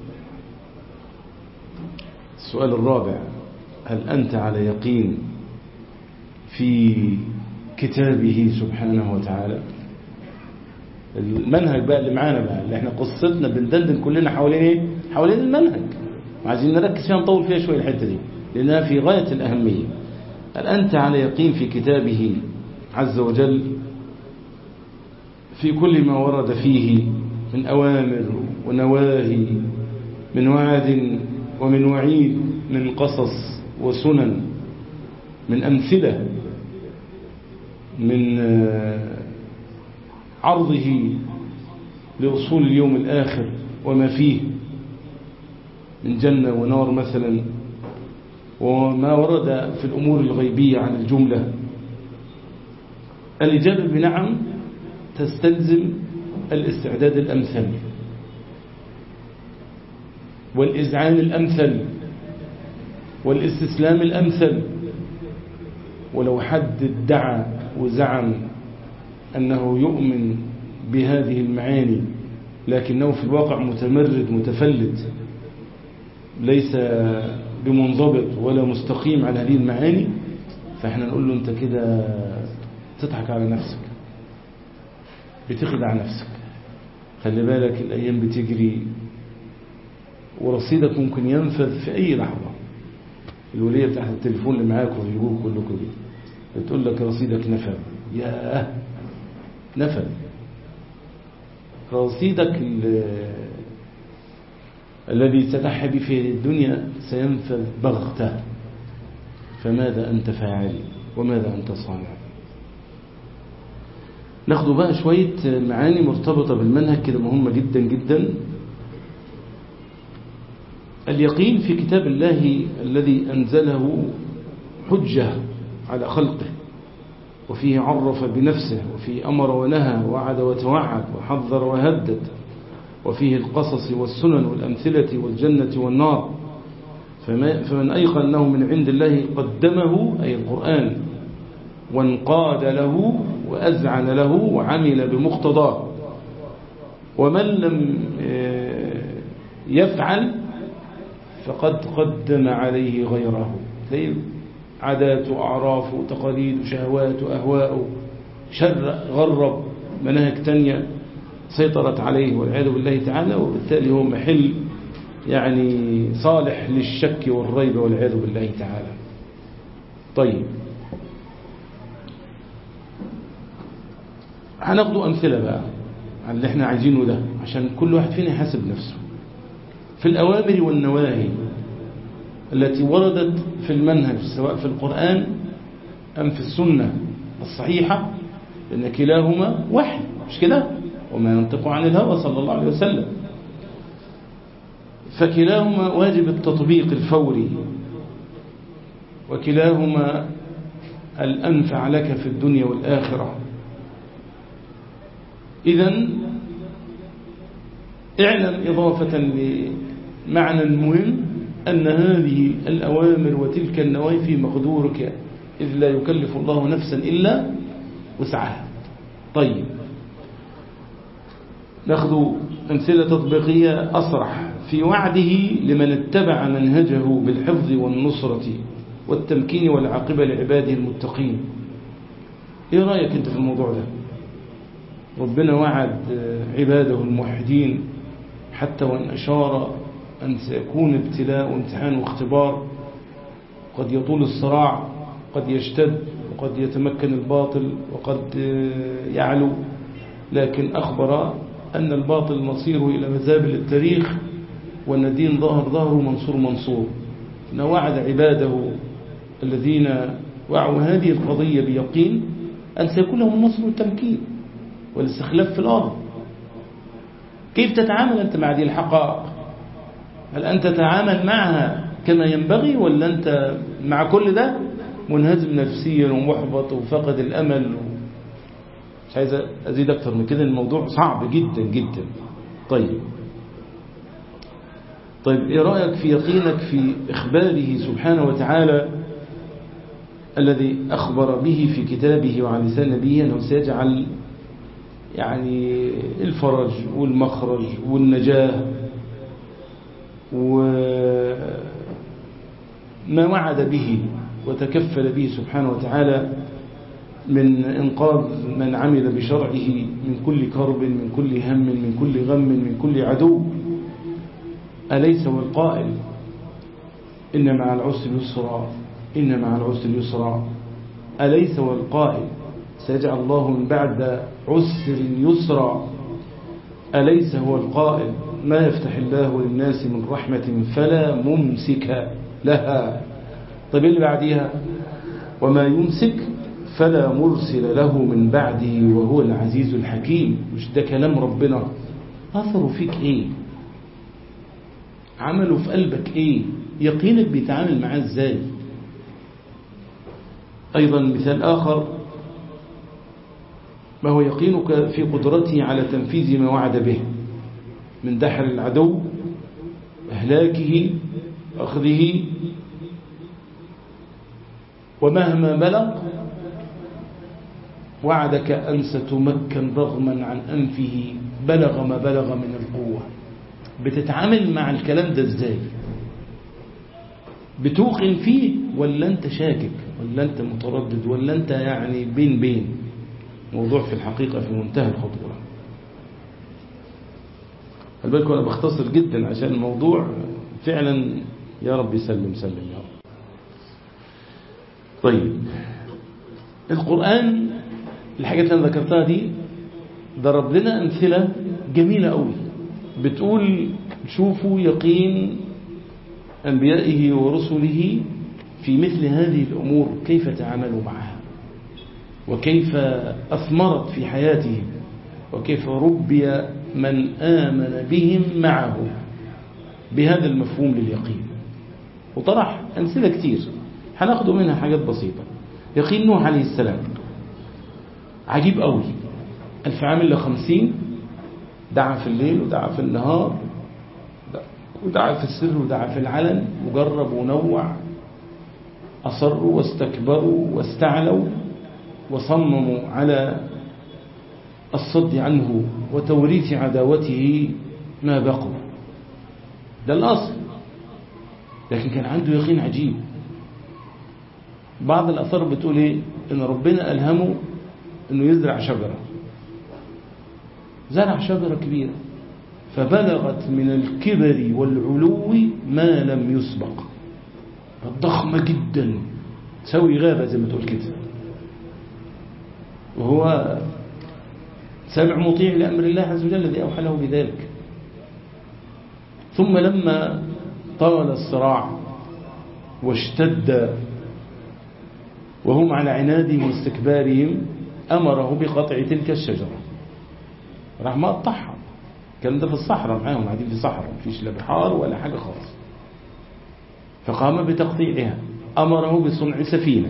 السؤال الرابع هل أنت على يقين في كتابه سبحانه وتعالى المنهج بقى اللي معانا بقى اللي احنا قصتنا بندندن كلنا حوالين ايه حوالين المنهج عايزين نركز فيها نطول فيها شويه الحته دي لانها في غايه الاهميه هل انت على يقين في كتابه عز وجل في كل ما ورد فيه من اوامر ونواهي من وعد ومن وعيد من قصص وسنن من امثله من عرضه لأصول اليوم الآخر وما فيه من جنة ونار مثلا وما ورد في الأمور الغيبية عن الجملة الإجابة بنعم تستلزم الاستعداد الأمثل والإذعان الأمثل والاستسلام الأمثل ولو حد ادعى وزعم أنه يؤمن بهذه المعاني لكنه في الواقع متمرد متفلت ليس بمنضبط ولا مستقيم على هذه المعاني فاحنا نقول له انت كده تضحك على نفسك بتخدع نفسك خلي بالك الأيام بتجري ورصيدك ممكن ينفذ في أي لحظة الولية بتاعت التليفون اللي معاك ويجيبوك كلكم دي بتقول لك رصيدك نفذ ياه نفذ رصيدك الذي ستحب في الدنيا سينفذ بغتة فماذا أنت فاعل وماذا أنت صانع ناخده بقى شوية معاني مرتبطة بالمنهج كده مهمة جدا جدا اليقين في كتاب الله الذي أنزله حجة على خلقه وفيه عرف بنفسه وفيه أمر ونهى وعد وتوعد وحذر وهدد وفيه القصص والسنن والأمثلة والجنة والنار فمن أيقن أنه من عند الله قدمه أي القرآن وانقاد له وأذعن له وعمل بمقتضاه ومن لم يفعل فقد قدم عليه غيره عادات وأعراف وتقاليد وشهوات وأهواء شر غرب مناهج تانية سيطرت عليه والعياذ بالله تعالى وبالتالي هو محل يعني صالح للشك والريب والعياذ بالله تعالى طيب هناخد أمثلة بقى على اللي احنا عايزينه ده عشان كل واحد فينا يحاسب نفسه في الأوامر والنواهي التي وردت في المنهج سواء في القرآن أم في السنة الصحيحة لأن كلاهما وحي مش كده وما ينطق عن الهوى صلى الله عليه وسلم فكلاهما واجب التطبيق الفوري وكلاهما الأنفع لك في الدنيا والآخرة إذا اعلم إضافة لمعنى مهم أن هذه الأوامر وتلك النواهي في مقدورك إذ لا يكلف الله نفسا إلا وسعها طيب ناخذ أمثلة تطبيقية أصرح في وعده لمن اتبع منهجه بالحفظ والنصرة والتمكين والعاقبة لعباده المتقين ايه رأيك انت في الموضوع ده ربنا وعد عباده الموحدين حتى وان اشار ان سيكون ابتلاء وامتحان واختبار قد يطول الصراع قد يشتد وقد يتمكن الباطل وقد يعلو لكن أخبر أن الباطل مصيره إلى مزابل التاريخ وأن الدين ظهر ظهره منصور منصور إنه وعد عباده الذين وعوا هذه القضية بيقين أن سيكون لهم النصر والتمكين والاستخلاف في الأرض كيف تتعامل أنت مع هذه الحقائق هل أنت تتعامل معها كما ينبغي ولا أنت مع كل ده منهزم نفسيا ومحبط وفقد الأمل مش عايز أزيد أكثر من كده الموضوع صعب جدا جدا طيب طيب إيه رأيك في يقينك في إخباره سبحانه وتعالى الذي أخبر به في كتابه وعن لسان نبيه أنه سيجعل يعني الفرج والمخرج والنجاة وما وعد به وتكفل به سبحانه وتعالى من إنقاذ من عمل بشرعه من كل كرب من كل هم من كل غم من كل عدو أليس هو القائل إن مع العسر يسرا إن مع العسر يسرا أليس هو القائل سيجعل الله من بعد عسر يسرا أليس هو القائل ما يفتح الله للناس من رحمة فلا ممسك لها طيب اللي بعديها وما يمسك فلا مرسل له من بعده وهو العزيز الحكيم مش ده كلام ربنا أثره فيك إيه عمله في قلبك إيه يقينك بيتعامل معاه إزاي أيضا مثال آخر ما هو يقينك في قدرته على تنفيذ ما وعد به من دحر العدو إهلاكه أخذه ومهما بلغ وعدك أن ستمكن رغما عن أنفه بلغ ما بلغ من القوة بتتعامل مع الكلام ده ازاي بتوقن فيه ولا انت شاكك ولا انت متردد ولا انت يعني بين بين موضوع في الحقيقة في منتهى الخطورة بالكم أنا بختصر جدا عشان الموضوع فعلا يا رب يسلم سلم يا رب طيب القرآن الحاجات اللي أنا ذكرتها دي ضرب لنا أمثلة جميلة قوي بتقول شوفوا يقين أنبيائه ورسله في مثل هذه الأمور كيف تعاملوا معها وكيف أثمرت في حياتهم وكيف ربي من آمن بهم معه بهذا المفهوم لليقين وطرح أمثلة كتير هناخده منها حاجات بسيطة يقين نوح عليه السلام عجيب قوي ألف عام إلا خمسين دعا في الليل ودعا في النهار ودعا في السر ودعا في العلن وجرب ونوع أصروا واستكبروا واستعلوا وصمموا على الصد عنه وتوريث عداوته ما بقوا ده الأصل لكن كان عنده يقين عجيب بعض الأثار بتقول إيه إن ربنا ألهمه إنه يزرع شجرة زرع شجرة كبيرة فبلغت من الكبر والعلو ما لم يسبق ضخمة جدا تسوي غابة زي ما تقول كده وهو سامع مطيع لأمر الله عز وجل الذي أوحى له بذلك ثم لما طال الصراع واشتد وهم على عنادهم واستكبارهم أمره بقطع تلك الشجرة راح ما قطعها كان ده في الصحراء معاهم قاعدين في صحراء مفيش لا بحار ولا حاجة خالص فقام بتقطيعها أمره بصنع سفينة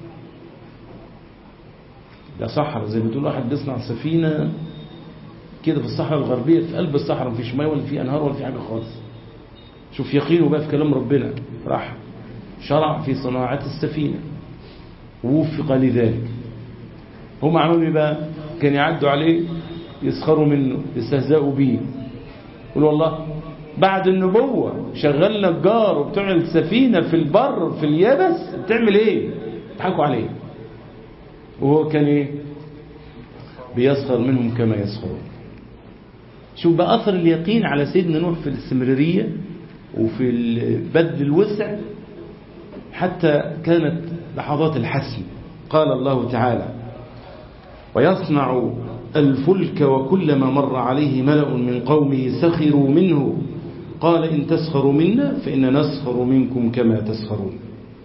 ده صحراء زي ما تقول واحد بيصنع سفينة كده في الصحراء الغربية في قلب الصحراء مفيش ميه ولا في أنهار ولا في حاجة خالص شوف يقينه بقى في كلام ربنا راح شرع في صناعة السفينة ووفق لذلك هم عملوا ايه بقى كان يعدوا عليه يسخروا منه يستهزئوا بيه يقولوا والله بعد النبوة شغال نجار وبتوع السفينة في البر في اليابس بتعمل ايه تضحكوا عليه وهو كان ايه بيسخر منهم كما يسخرون شوف بقى أثر اليقين على سيدنا نوح في الاستمرارية وفي بذل الوسع حتى كانت لحظات الحسم قال الله تعالى ويصنع الفلك وكلما مر عليه ملأ من قومه سخروا منه قال إن تسخروا منا فإن نسخر منكم كما تسخرون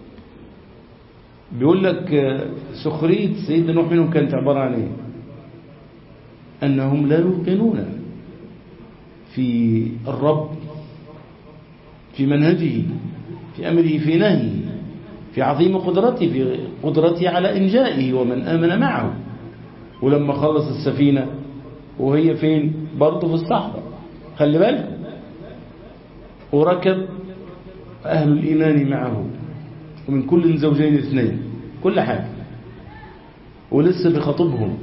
بيقول لك سخرية سيدنا نوح منهم كانت عبارة عن ايه أنهم لا يوقنون في الرب في منهجه في أمره في نهيه في عظيم قدرته في قدرته على إنجائه ومن آمن معه ولما خلص السفينة وهي فين برضه في الصحراء خلي بالك وركب أهل الإيمان معه ومن كل زوجين اثنين كل حاجة ولسه بخطبهم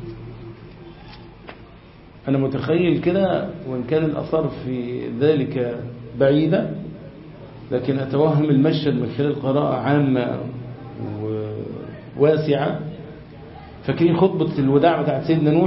أنا متخيل كده وإن كان الأثر في ذلك بعيدة لكن أتوهم المشهد من خلال قراءة عامة وواسعة فاكرين خطبة الوداع بتاعت سيدنا نوح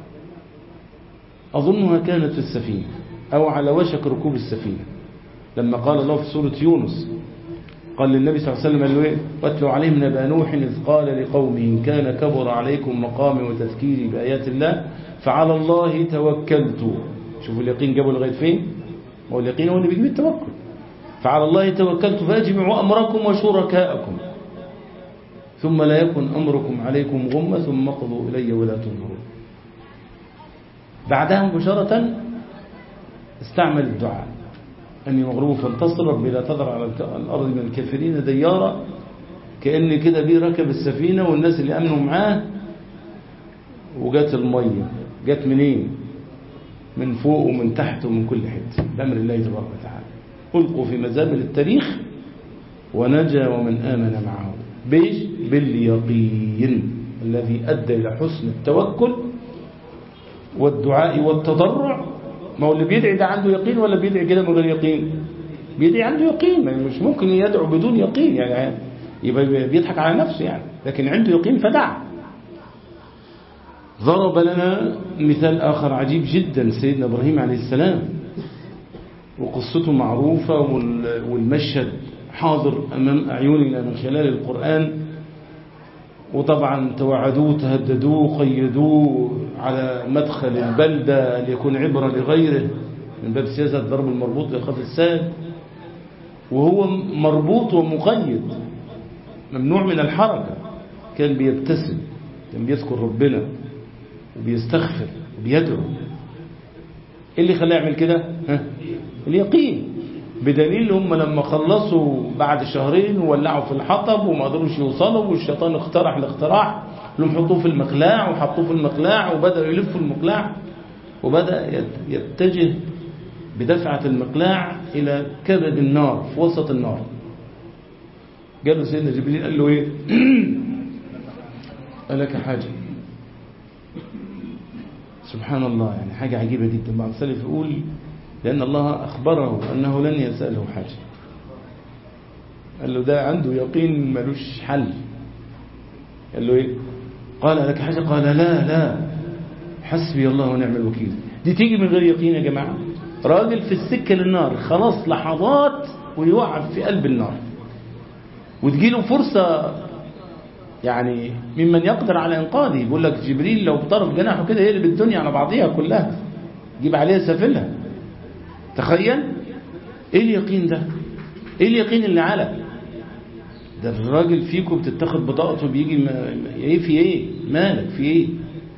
أظنها كانت في السفينة أو على وشك ركوب السفينة لما قال الله في سورة يونس قال للنبي صلى الله عليه وسلم قال له ايه واتلوا عليهم نبأ نوح إذ قال لقومه إن كان كبر عليكم مقامي وتذكيري بآيات الله فعلى الله توكلت شوفوا اليقين جابوا لغاية فين هو اليقين هو اللي بيجيب التوكل فعلى الله توكلت فاجمعوا أمركم وشركاءكم ثم لا يكن أمركم عليكم غمة ثم قضوا إلي ولا تنظرون بعدها مباشرة استعمل الدعاء أني مغلوب فانتصر ربي لا تذر على الأرض من الكافرين ديارا كأن كده بيه ركب السفينة والناس اللي أمنوا معاه وجات المية جات منين من فوق ومن تحت ومن كل حته بأمر الله تبارك وتعالى ألقوا في مزامل التاريخ ونجا ومن آمن معه بيش باليقين الذي أدى إلى حسن التوكل والدعاء والتضرع ما هو اللي بيدعي ده عنده يقين ولا بيدعي كده من غير يقين بيدعي عنده يقين يعني مش ممكن يدعو بدون يقين يعني يبقى بيضحك على نفسه يعني لكن عنده يقين فدعا ضرب لنا مثال آخر عجيب جدا سيدنا إبراهيم عليه السلام وقصته معروفة والمشهد حاضر أمام أعيننا من خلال القرآن وطبعا توعدوه تهددوه قيدوه على مدخل البلدة ليكون عبرة لغيره من باب سياسة ضرب المربوط لإخاف الساد وهو مربوط ومقيد ممنوع من الحركة كان بيبتسم كان بيذكر ربنا وبيستغفر وبيدعو ايه اللي خلاه يعمل كده ها اليقين بدليل هم لما خلصوا بعد شهرين وولعوا في الحطب وما قدروش يوصلوا والشيطان اقترح الاقتراح لهم حطوه في المقلاع وحطوه في المقلاع وبدأوا يلفوا المقلاع وبدأ يتجه بدفعة المقلاع إلى كبد النار في وسط النار قال له سيدنا جبريل قال له ايه قال لك حاجة سبحان الله يعني حاجة عجيبة جدا بعض السلف يقول لأن الله أخبره أنه لن يسأله حاجة قال له ده عنده يقين ملوش حل قال له ايه قال لك حاجة قال لا لا حسبي الله ونعم الوكيل دي تيجي من غير يقين يا جماعة راجل في السكة للنار خلاص لحظات ويوقع في قلب النار وتجيله فرصة يعني ممن يقدر على إنقاذه يقول لك جبريل لو بطرف جناحه كده يقلب الدنيا على بعضها كلها يجيب عليها سافلها تخيل ايه اليقين ده ايه اليقين اللي على ده الراجل فيكم بتتاخد بطاقته بيجي ما ايه في ايه مالك في ايه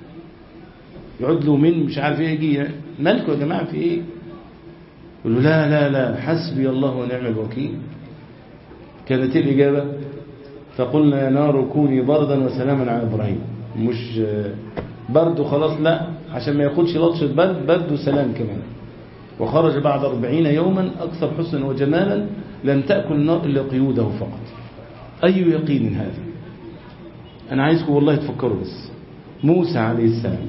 يقعد له من مش عارف ايه يجي مالكم يا جماعه في ايه يقول له لا لا لا حسبي الله ونعم الوكيل كانت الإجابة فقلنا يا نار كوني بردا وسلاما على إبراهيم مش برد خلاص لا عشان ما ياخدش لطشة برد برد وسلام كمان وخرج بعد أربعين يوما أكثر حسنا وجمالا لم تأكل النار إلا قيوده فقط أي يقين هذا أنا عايزكم والله تفكروا بس موسى عليه السلام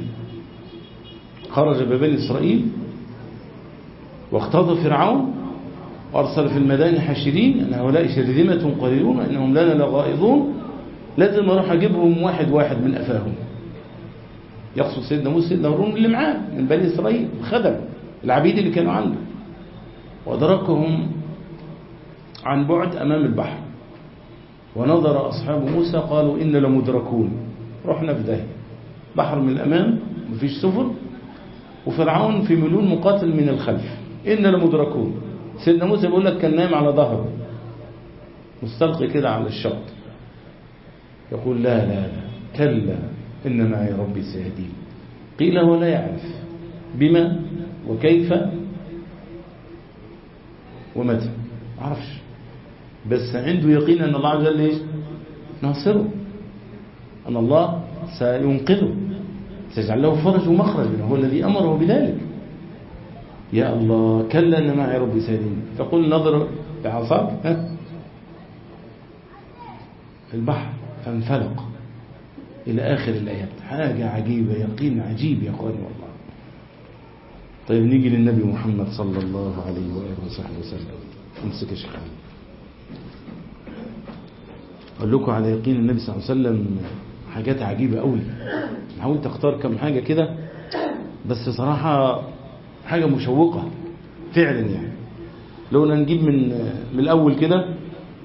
خرج ببني إسرائيل واختض فرعون وأرسل في المدائن حاشرين أن هؤلاء شرذمة قليلون إنهم لنا لغائظون لازم أروح أجيبهم واحد واحد من أفاهم يقصد سيدنا موسى سيدنا هارون اللي معاه من بني إسرائيل الخدم العبيد اللي كانوا عنده وأدركهم عن بعد أمام البحر ونظر أصحاب موسى قالوا إن لمدركون رحنا في داهية بحر من الأمام مفيش سفن وفرعون في مليون مقاتل من الخلف إن لمدركون سيدنا موسى بيقول لك كان نايم على ظهره مستلقي كده على الشط يقول لا لا لا كلا إن معي ربي سيهدين قيل هو لا يعرف بما وكيف ومتى عرفش بس عنده يقين أن الله عز وجل إيش ناصره أن الله سينقذه سيجعل له فرج ومخرج هو الذي أمره بذلك يا الله كلا أن معي ربي سيهدين فقل نظر بعصاك ها البحر فانفلق إلى آخر الآيات حاجة عجيبة يقين عجيب يا أخواني والله طيب نيجي للنبي محمد صلى الله عليه وآله وصحبه وسلم امسك يا شيخ أقول لكم على يقين النبي صلى الله عليه وسلم حاجات عجيبة قوي حاولت اختار كم حاجة كده بس صراحة حاجة مشوقة فعلا يعني لو نجيب من من الأول كده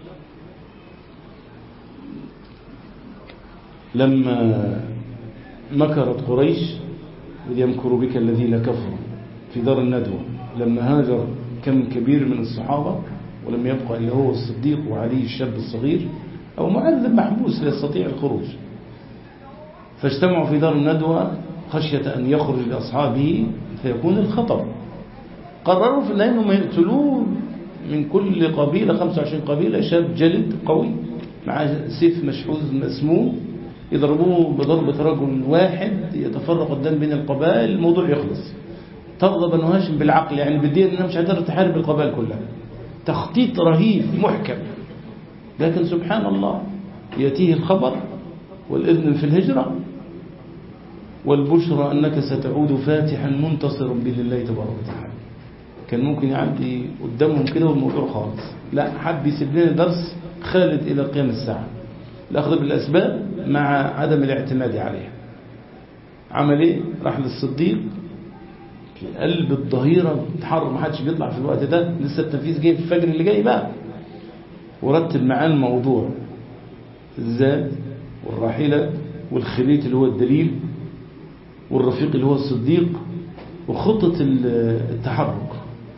لما مكرت قريش إذ يمكر بك الذين كفروا في دار الندوة لما هاجر كم كبير من الصحابة ولم يبقى إلا هو الصديق وعلي الشاب الصغير أو معذب محبوس لا يستطيع الخروج فاجتمعوا في دار الندوة خشية أن يخرج لأصحابه فيكون الخطر قرروا في الله أنهم يقتلوه من كل قبيلة 25 قبيلة شاب جلد قوي مع سيف مشحوذ مسموم يضربوه بضربة رجل واحد يتفرق الدم بين القبائل الموضوع يخلص ترضى بنو هاشم بالعقل يعني بالدين انها مش هتقدر تحارب القبائل كلها تخطيط رهيب محكم لكن سبحان الله يأتيه الخبر والإذن في الهجرة والبشرى أنك ستعود فاتحا منتصرا بإذن الله تبارك وتعالى كان ممكن يعدي قدامهم كده والموضوع خالص لا حب يسيب لنا درس خالد إلى قيام الساعة الأخذ بالأسباب مع عدم الاعتماد عليها عمل ايه راح للصديق في قلب الظهيرة تحرر ما حدش بيطلع في الوقت ده لسه التنفيذ جاي في الفجر اللي جاي بقى ورتب معاه الموضوع الزاد والراحلة والخليط اللي هو الدليل والرفيق اللي هو الصديق وخطة التحرك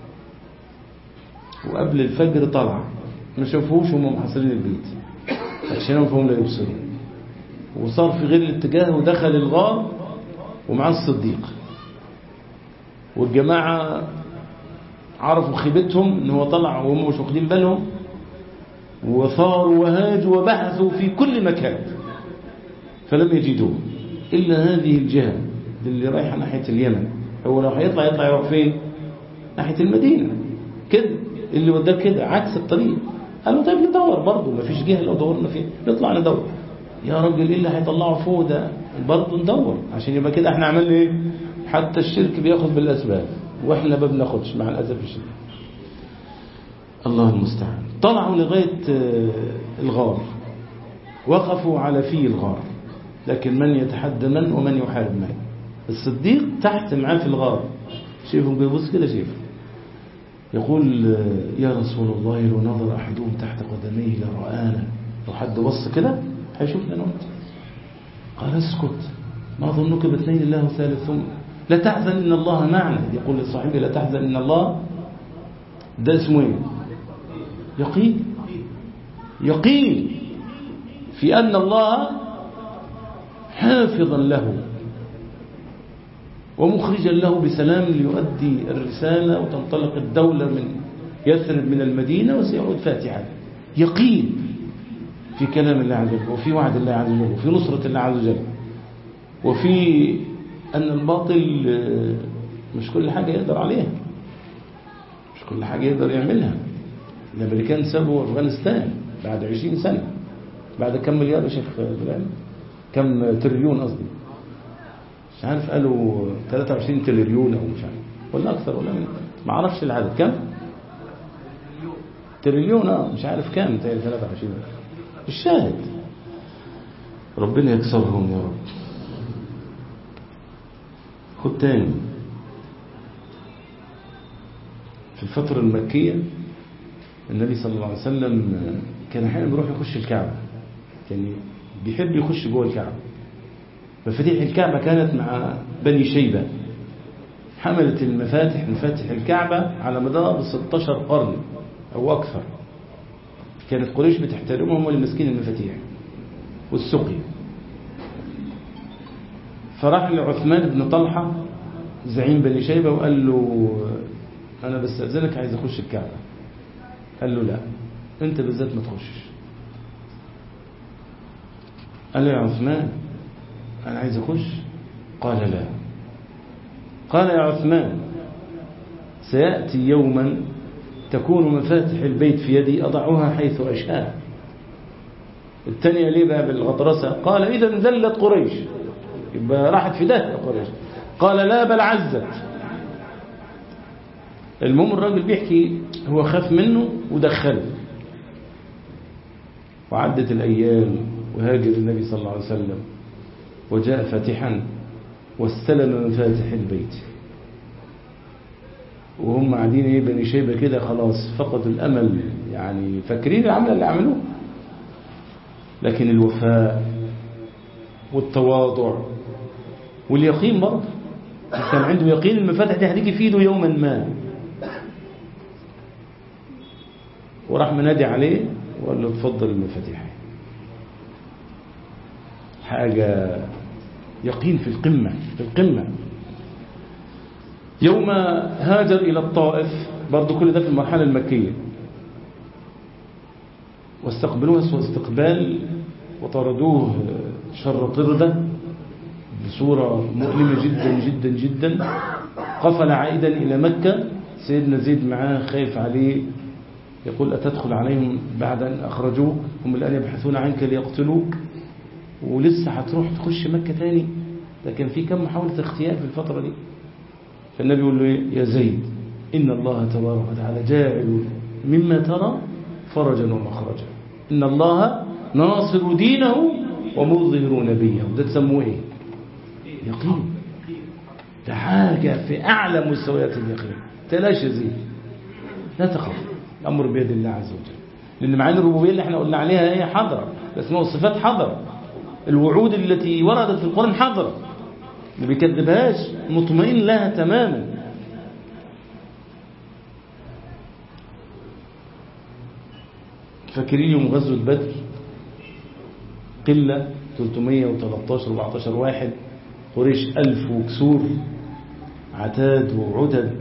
وقبل الفجر طلع ما شافوش هم محاصرين البيت عشان فهم لا يبصرون وصار في غير الاتجاه ودخل الغار ومعاه الصديق والجماعة عرفوا خيبتهم ان هو طلع وهم مش واخدين بالهم وثاروا وهاجوا وبحثوا في كل مكان فلم يجدوه إلا هذه الجهة اللي رايحة ناحية اليمن هو لو هيطلع يطلع يروح فين ناحية المدينة كده اللي وداه كده عكس الطريق قالوا طيب ندور برضه ما فيش جهة لو دورنا فيه نطلع ندور يا راجل ايه اللي هيطلعوا فوق ده برضه ندور عشان يبقى كده احنا عملنا ايه حتى الشرك بياخد بالاسباب واحنا ما بناخدش مع الاسف الشديد الله المستعان طلعوا لغايه الغار وقفوا على في الغار لكن من يتحدى من ومن يحارب من الصديق تحت معاه في الغار شايفهم بيبص كده شايف يقول يا رسول الله لو نظر احدهم تحت قدميه لرآنا لو حد بص كده هيشوفنا انا وانت قال اسكت ما ظنك باثنين الله ثالثهم لا تحزن ان الله معنا يقول لصاحبه لا تحزن ان الله ده اسمه ايه يقين يقين في ان الله حافظا له ومخرجا له بسلام ليؤدي الرسالة وتنطلق الدولة من يثرب من المدينة وسيعود فاتحا يقين في كلام الله عز وجل وفي وعد الله عز وجل وفي نصرة الله عز وجل وفي أن الباطل مش كل حاجة يقدر عليها مش كل حاجة يقدر يعملها الأمريكان سابوا أفغانستان بعد عشرين سنة بعد كم مليار يا شيخ بلال كم تريليون قصدي مش عارف قالوا 23 تريليون أو مش عارف ولا أكثر ولا من ما أعرفش العدد كم تريليون اه مش عارف كام 23 الشاهد ربنا يكسرهم يا رب خد تاني في الفترة المكية النبي صلى الله عليه وسلم كان احيانا بيروح يخش الكعبة كان بيحب يخش جوه الكعبة مفاتيح الكعبة كانت مع بني شيبة حملت المفاتح مفاتح الكعبة على مدار 16 قرن أو أكثر كانت قريش بتحترمهم واللي ماسكين المفاتيح والسقي فراح لعثمان بن طلحة زعيم بني شيبة وقال له أنا بستأذنك عايز أخش الكعبة قال له لا أنت بالذات ما تخشش قال له يا عثمان أنا عايز أخش قال لا قال يا عثمان سيأتي يوما تكون مفاتح البيت في يدي أضعها حيث أشاء الثانية ليه بقى بالغطرسة قال إذا ذلت قريش يبقى راحت في ده قريش قال لا بل عزت المهم الراجل بيحكي هو خاف منه ودخله وعدت الأيام وهاجر النبي صلى الله عليه وسلم وجاء فاتحا واستلم مفاتح البيت وهم قاعدين ايه بني شيبه كده خلاص فقدوا الامل يعني فاكرين العمل اللي عملوه لكن الوفاء والتواضع واليقين برضه كان عنده يقين المفاتح دي هتيجي في ايده يوما ما وراح منادي عليه وقال له اتفضل المفاتيح حاجه يقين في القمه في القمه يوم هاجر إلى الطائف برضو كل ده في المرحلة المكية واستقبلوه سوى استقبال وطردوه شر طردة بصورة مؤلمة جدا جدا جدا قفل عائدا إلى مكة سيدنا زيد معاه خايف عليه يقول أتدخل عليهم بعد أن أخرجوك هم الآن يبحثون عنك ليقتلوك ولسه هتروح تخش مكة تاني لكن في كم محاولة اختيار في الفترة دي فالنبي يقول له يا زيد إن الله تبارك وتعالى جاعل مما ترى فرجا ومخرجا إن الله ناصر دينه ومظهر نبيه ده تسموه إيه يقين ده حاجة في أعلى مستويات اليقين تلاش يا زيد لا تخف الأمر بيد الله عز وجل لأن معاني الربوبية اللي احنا قلنا عليها هي حضرة الأسماء والصفات حضرة الوعود التي وردت في القرآن حضرة ما بيكذبهاش مطمئن لها تماما فاكرين يوم غزوة بدر قلة 313 14 واحد قريش ألف وكسور عتاد وعدد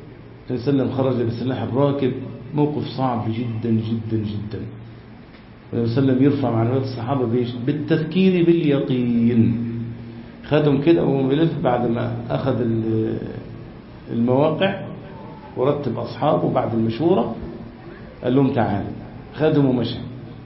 وسلم خرج بسلاح الراكب موقف صعب جدا جدا جدا النبي صلى الله عليه وسلم يرفع معنويات الصحابة بيش بالتذكير باليقين خدهم كده وهو بيلف بعد ما أخذ المواقع ورتب أصحابه بعد المشورة قال لهم تعالوا خدهم ومشى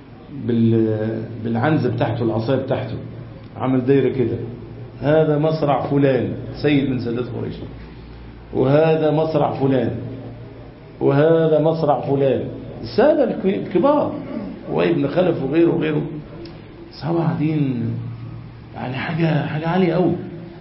بالعنزة بتاعته العصاية بتاعته عمل دايرة كده هذا مصرع فلان سيد من سادات قريش وهذا مصرع فلان وهذا مصرع فلان السادة الكبار وابن خلف وغيره وغيره صحابة قاعدين يعني حاجة حاجة عالية قوي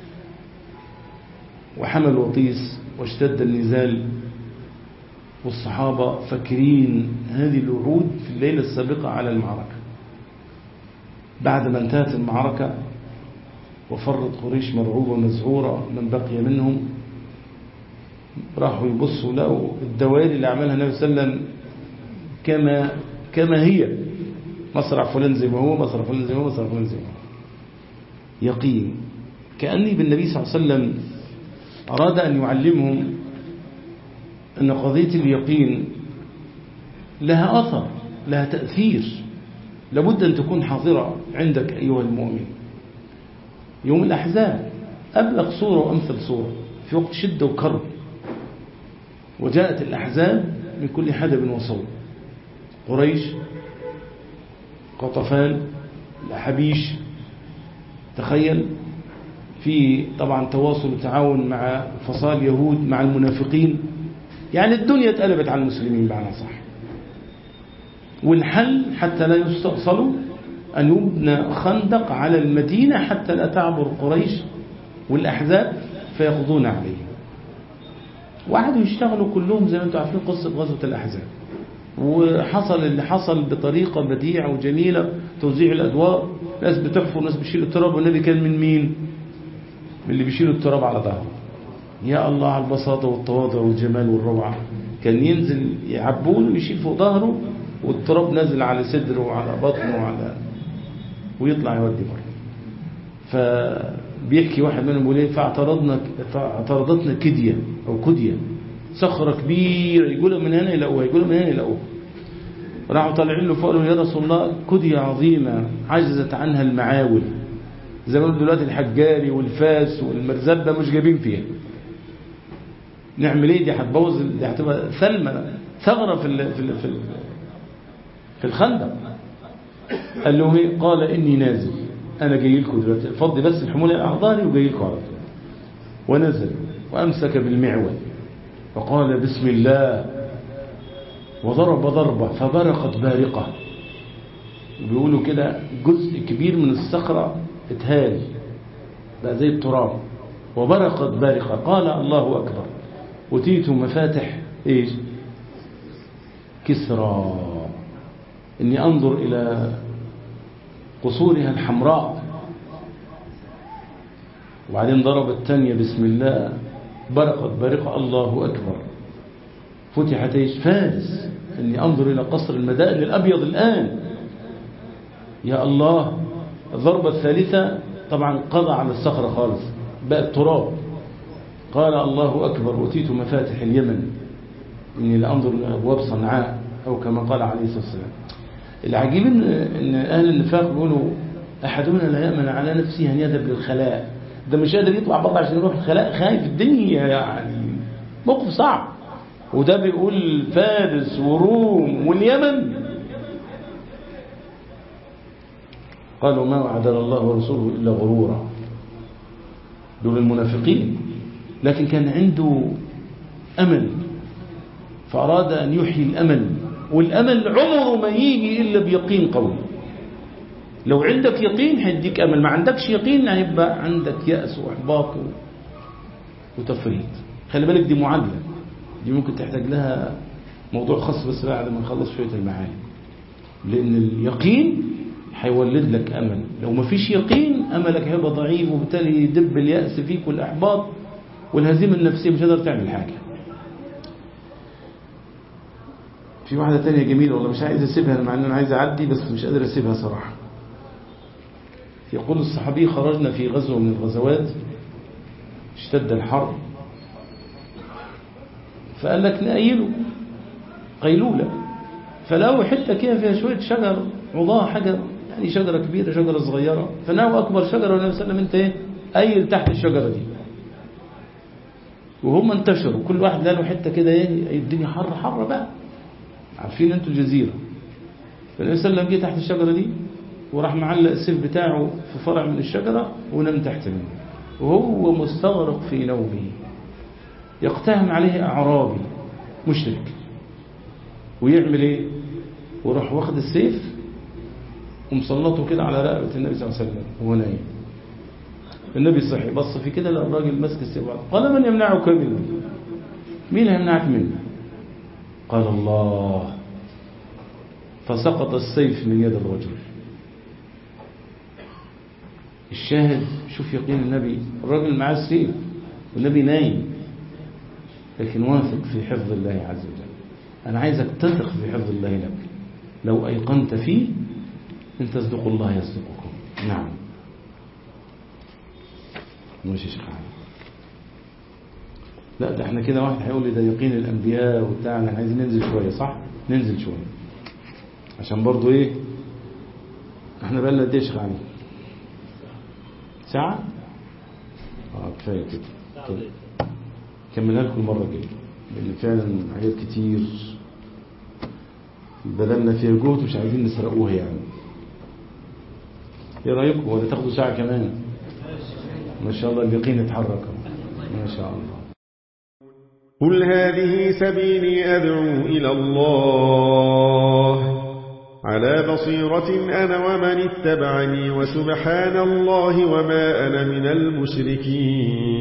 وحمل وطيس واشتد النزال والصحابة فاكرين هذه الوعود في الليلة السابقة على المعركة بعد ما انتهت المعركة وفرت قريش مرعوبة مزعورة من بقي منهم راحوا يبصوا لقوا الدوائر اللي عملها النبي صلى الله عليه وسلم كما كما هي مصرع فلان زي ما هو مصرع فلان زي ما هو مصرع فلان زي ما هو يقين كأني بالنبي صلى الله عليه وسلم أراد أن يعلمهم أن قضية اليقين لها أثر لها تأثير لابد أن تكون حاضرة عندك أيها المؤمن يوم الأحزاب أبلغ صورة وأمثل صورة في وقت شدة وكرب وجاءت الأحزاب من كل حدب وصوب قريش قطفان الأحابيش تخيل في طبعا تواصل وتعاون مع فصال يهود مع المنافقين يعني الدنيا اتقلبت على المسلمين بمعنى صح والحل حتى لا يستأصلوا أن يبنى خندق على المدينة حتى لا تعبر قريش والأحزاب فيقضون عليه وقعدوا يشتغلوا كلهم زي ما انتم عارفين قصة غزوة الأحزاب وحصل اللي حصل بطريقة بديعة وجميلة توزيع الأدوار ناس بتحفر ناس بيشيلوا التراب والنبي كان من مين من اللي بيشيلوا التراب على ظهره يا الله على البساطة والتواضع والجمال والروعة كان ينزل يعبون ويشيل فوق ظهره والتراب نازل على صدره وعلى بطنه وعلى ويطلع يودي بره فبيحكي واحد منهم بيقول ايه فاعترضنا فاعترضتنا كدية او كدية صخرة كبيرة يقولوا من هنا يلاقوها يقولوا من هنا يلاقوها راحوا طالعين له فقالوا يا رسول الله كدية عظيمة عجزت عنها المعاول زي ما دلوقتي الحجاري والفاس والمرزبة مش جايبين فيها نعمل ايه دي هتبوظ دي هتبقى ثلمة ثغرة في ال في ال في, ال في الخندق قال لهم ايه قال اني نازل انا جاي لكم دلوقتي فضي بس الحمولة الاعضاني وجاي لكم على طول ونزل وامسك بالمعول وقال بسم الله وضرب ضربة فبرقت بارقة بيقولوا كده جزء كبير من الصخرة اتهال بقى زي التراب وبرقت بارقة قال الله أكبر أتيت مفاتح إيش كسرى إني أنظر إلى قصورها الحمراء وبعدين ضرب الثانية بسم الله برقت برقة الله أكبر فتحت إيش فارس إني أنظر إلى قصر المدائن الأبيض الآن يا الله الضربة الثالثة طبعا قضى على الصخرة خالص بقى التراب قال الله أكبر أتيت مفاتح اليمن إني لأنظر إلى أبواب صنعاء أو كما قال عليه الصلاة والسلام العجيب إن, إن أهل النفاق بيقولوا أحدنا لا يأمن على نفسه أن يذهب للخلاء ده مش قادر يطلع بره عشان يروح الخلاء خايف الدنيا يعني موقف صعب وده بيقول فارس وروم واليمن قالوا ما وعدنا الله ورسوله إلا غرورا دول المنافقين لكن كان عنده أمل فأراد أن يحيي الأمل والأمل عمره ما يجي إلا بيقين قوي لو عندك يقين هيديك أمل ما عندكش يقين هيبقى عندك يأس وإحباط وتفريط خلي بالك دي معادلة دي ممكن تحتاج لها موضوع خاص بس بعد ما نخلص شوية المعاني لأن اليقين هيولد لك أمل لو ما فيش يقين أملك هيبقى ضعيف وبالتالي يدب اليأس فيك والإحباط والهزيمة النفسية مش قادر تعمل حاجة في واحدة تانية جميلة والله مش عايز أسيبها مع أن أنا عايز أعدي بس مش قادر أسيبها صراحة يقول الصحابي خرجنا في غزوة من الغزوات اشتد الحر فقال لك نأيله قيلولة فلقوا حتة كده فيها شوية شجر عضاه حاجة يعني شجرة كبيرة شجرة صغيرة فناو أكبر شجرة والنبي صلى الله عليه وسلم أنت إيه أيل تحت الشجرة دي وهم انتشروا كل واحد له حتة كده إيه الدنيا حر حر بقى عارفين أنتوا الجزيرة فالنبي صلى الله عليه وسلم جه تحت الشجرة دي وراح معلق السيف بتاعه في فرع من الشجرة ونام تحت منه وهو مستغرق في نومه يقتهم عليه أعرابي مشرك ويعمل ايه وراح واخد السيف ومسلطه كده على رقبة النبي صلى الله عليه وسلم وهو نايم النبي صحي بص في كده لقى الراجل ماسك السيف قال من يمنعك منه مين هيمنعك منه قال الله فسقط السيف من يد الرجل الشاهد شوف يقين النبي الراجل معاه السيف والنبي نايم لكن واثق في حفظ الله عز وجل أنا عايزك تثق في حفظ الله لك لو أيقنت فيه إن تصدق الله يصدقكم نعم ماشي شيخ علي لا ده احنا كده واحد هيقول لي ده يقين الأنبياء وبتاع احنا عايزين ننزل شوية صح ننزل شوية عشان برضو ايه احنا بقى لنا قد ايه يا شيخ علي ساعة اه كفاية كده طيب. كملها لكم المرة الجاية لأن فعلا حاجات كتير بذلنا فيها جهد مش عايزين نسرقوها يعني ايه رأيكم ولا تاخدوا ساعة كمان ما شاء الله اليقين اتحرك ما شاء الله قل هذه سبيلي أدعو إلى الله على بصيرة أنا ومن اتبعني وسبحان الله وما أنا من المشركين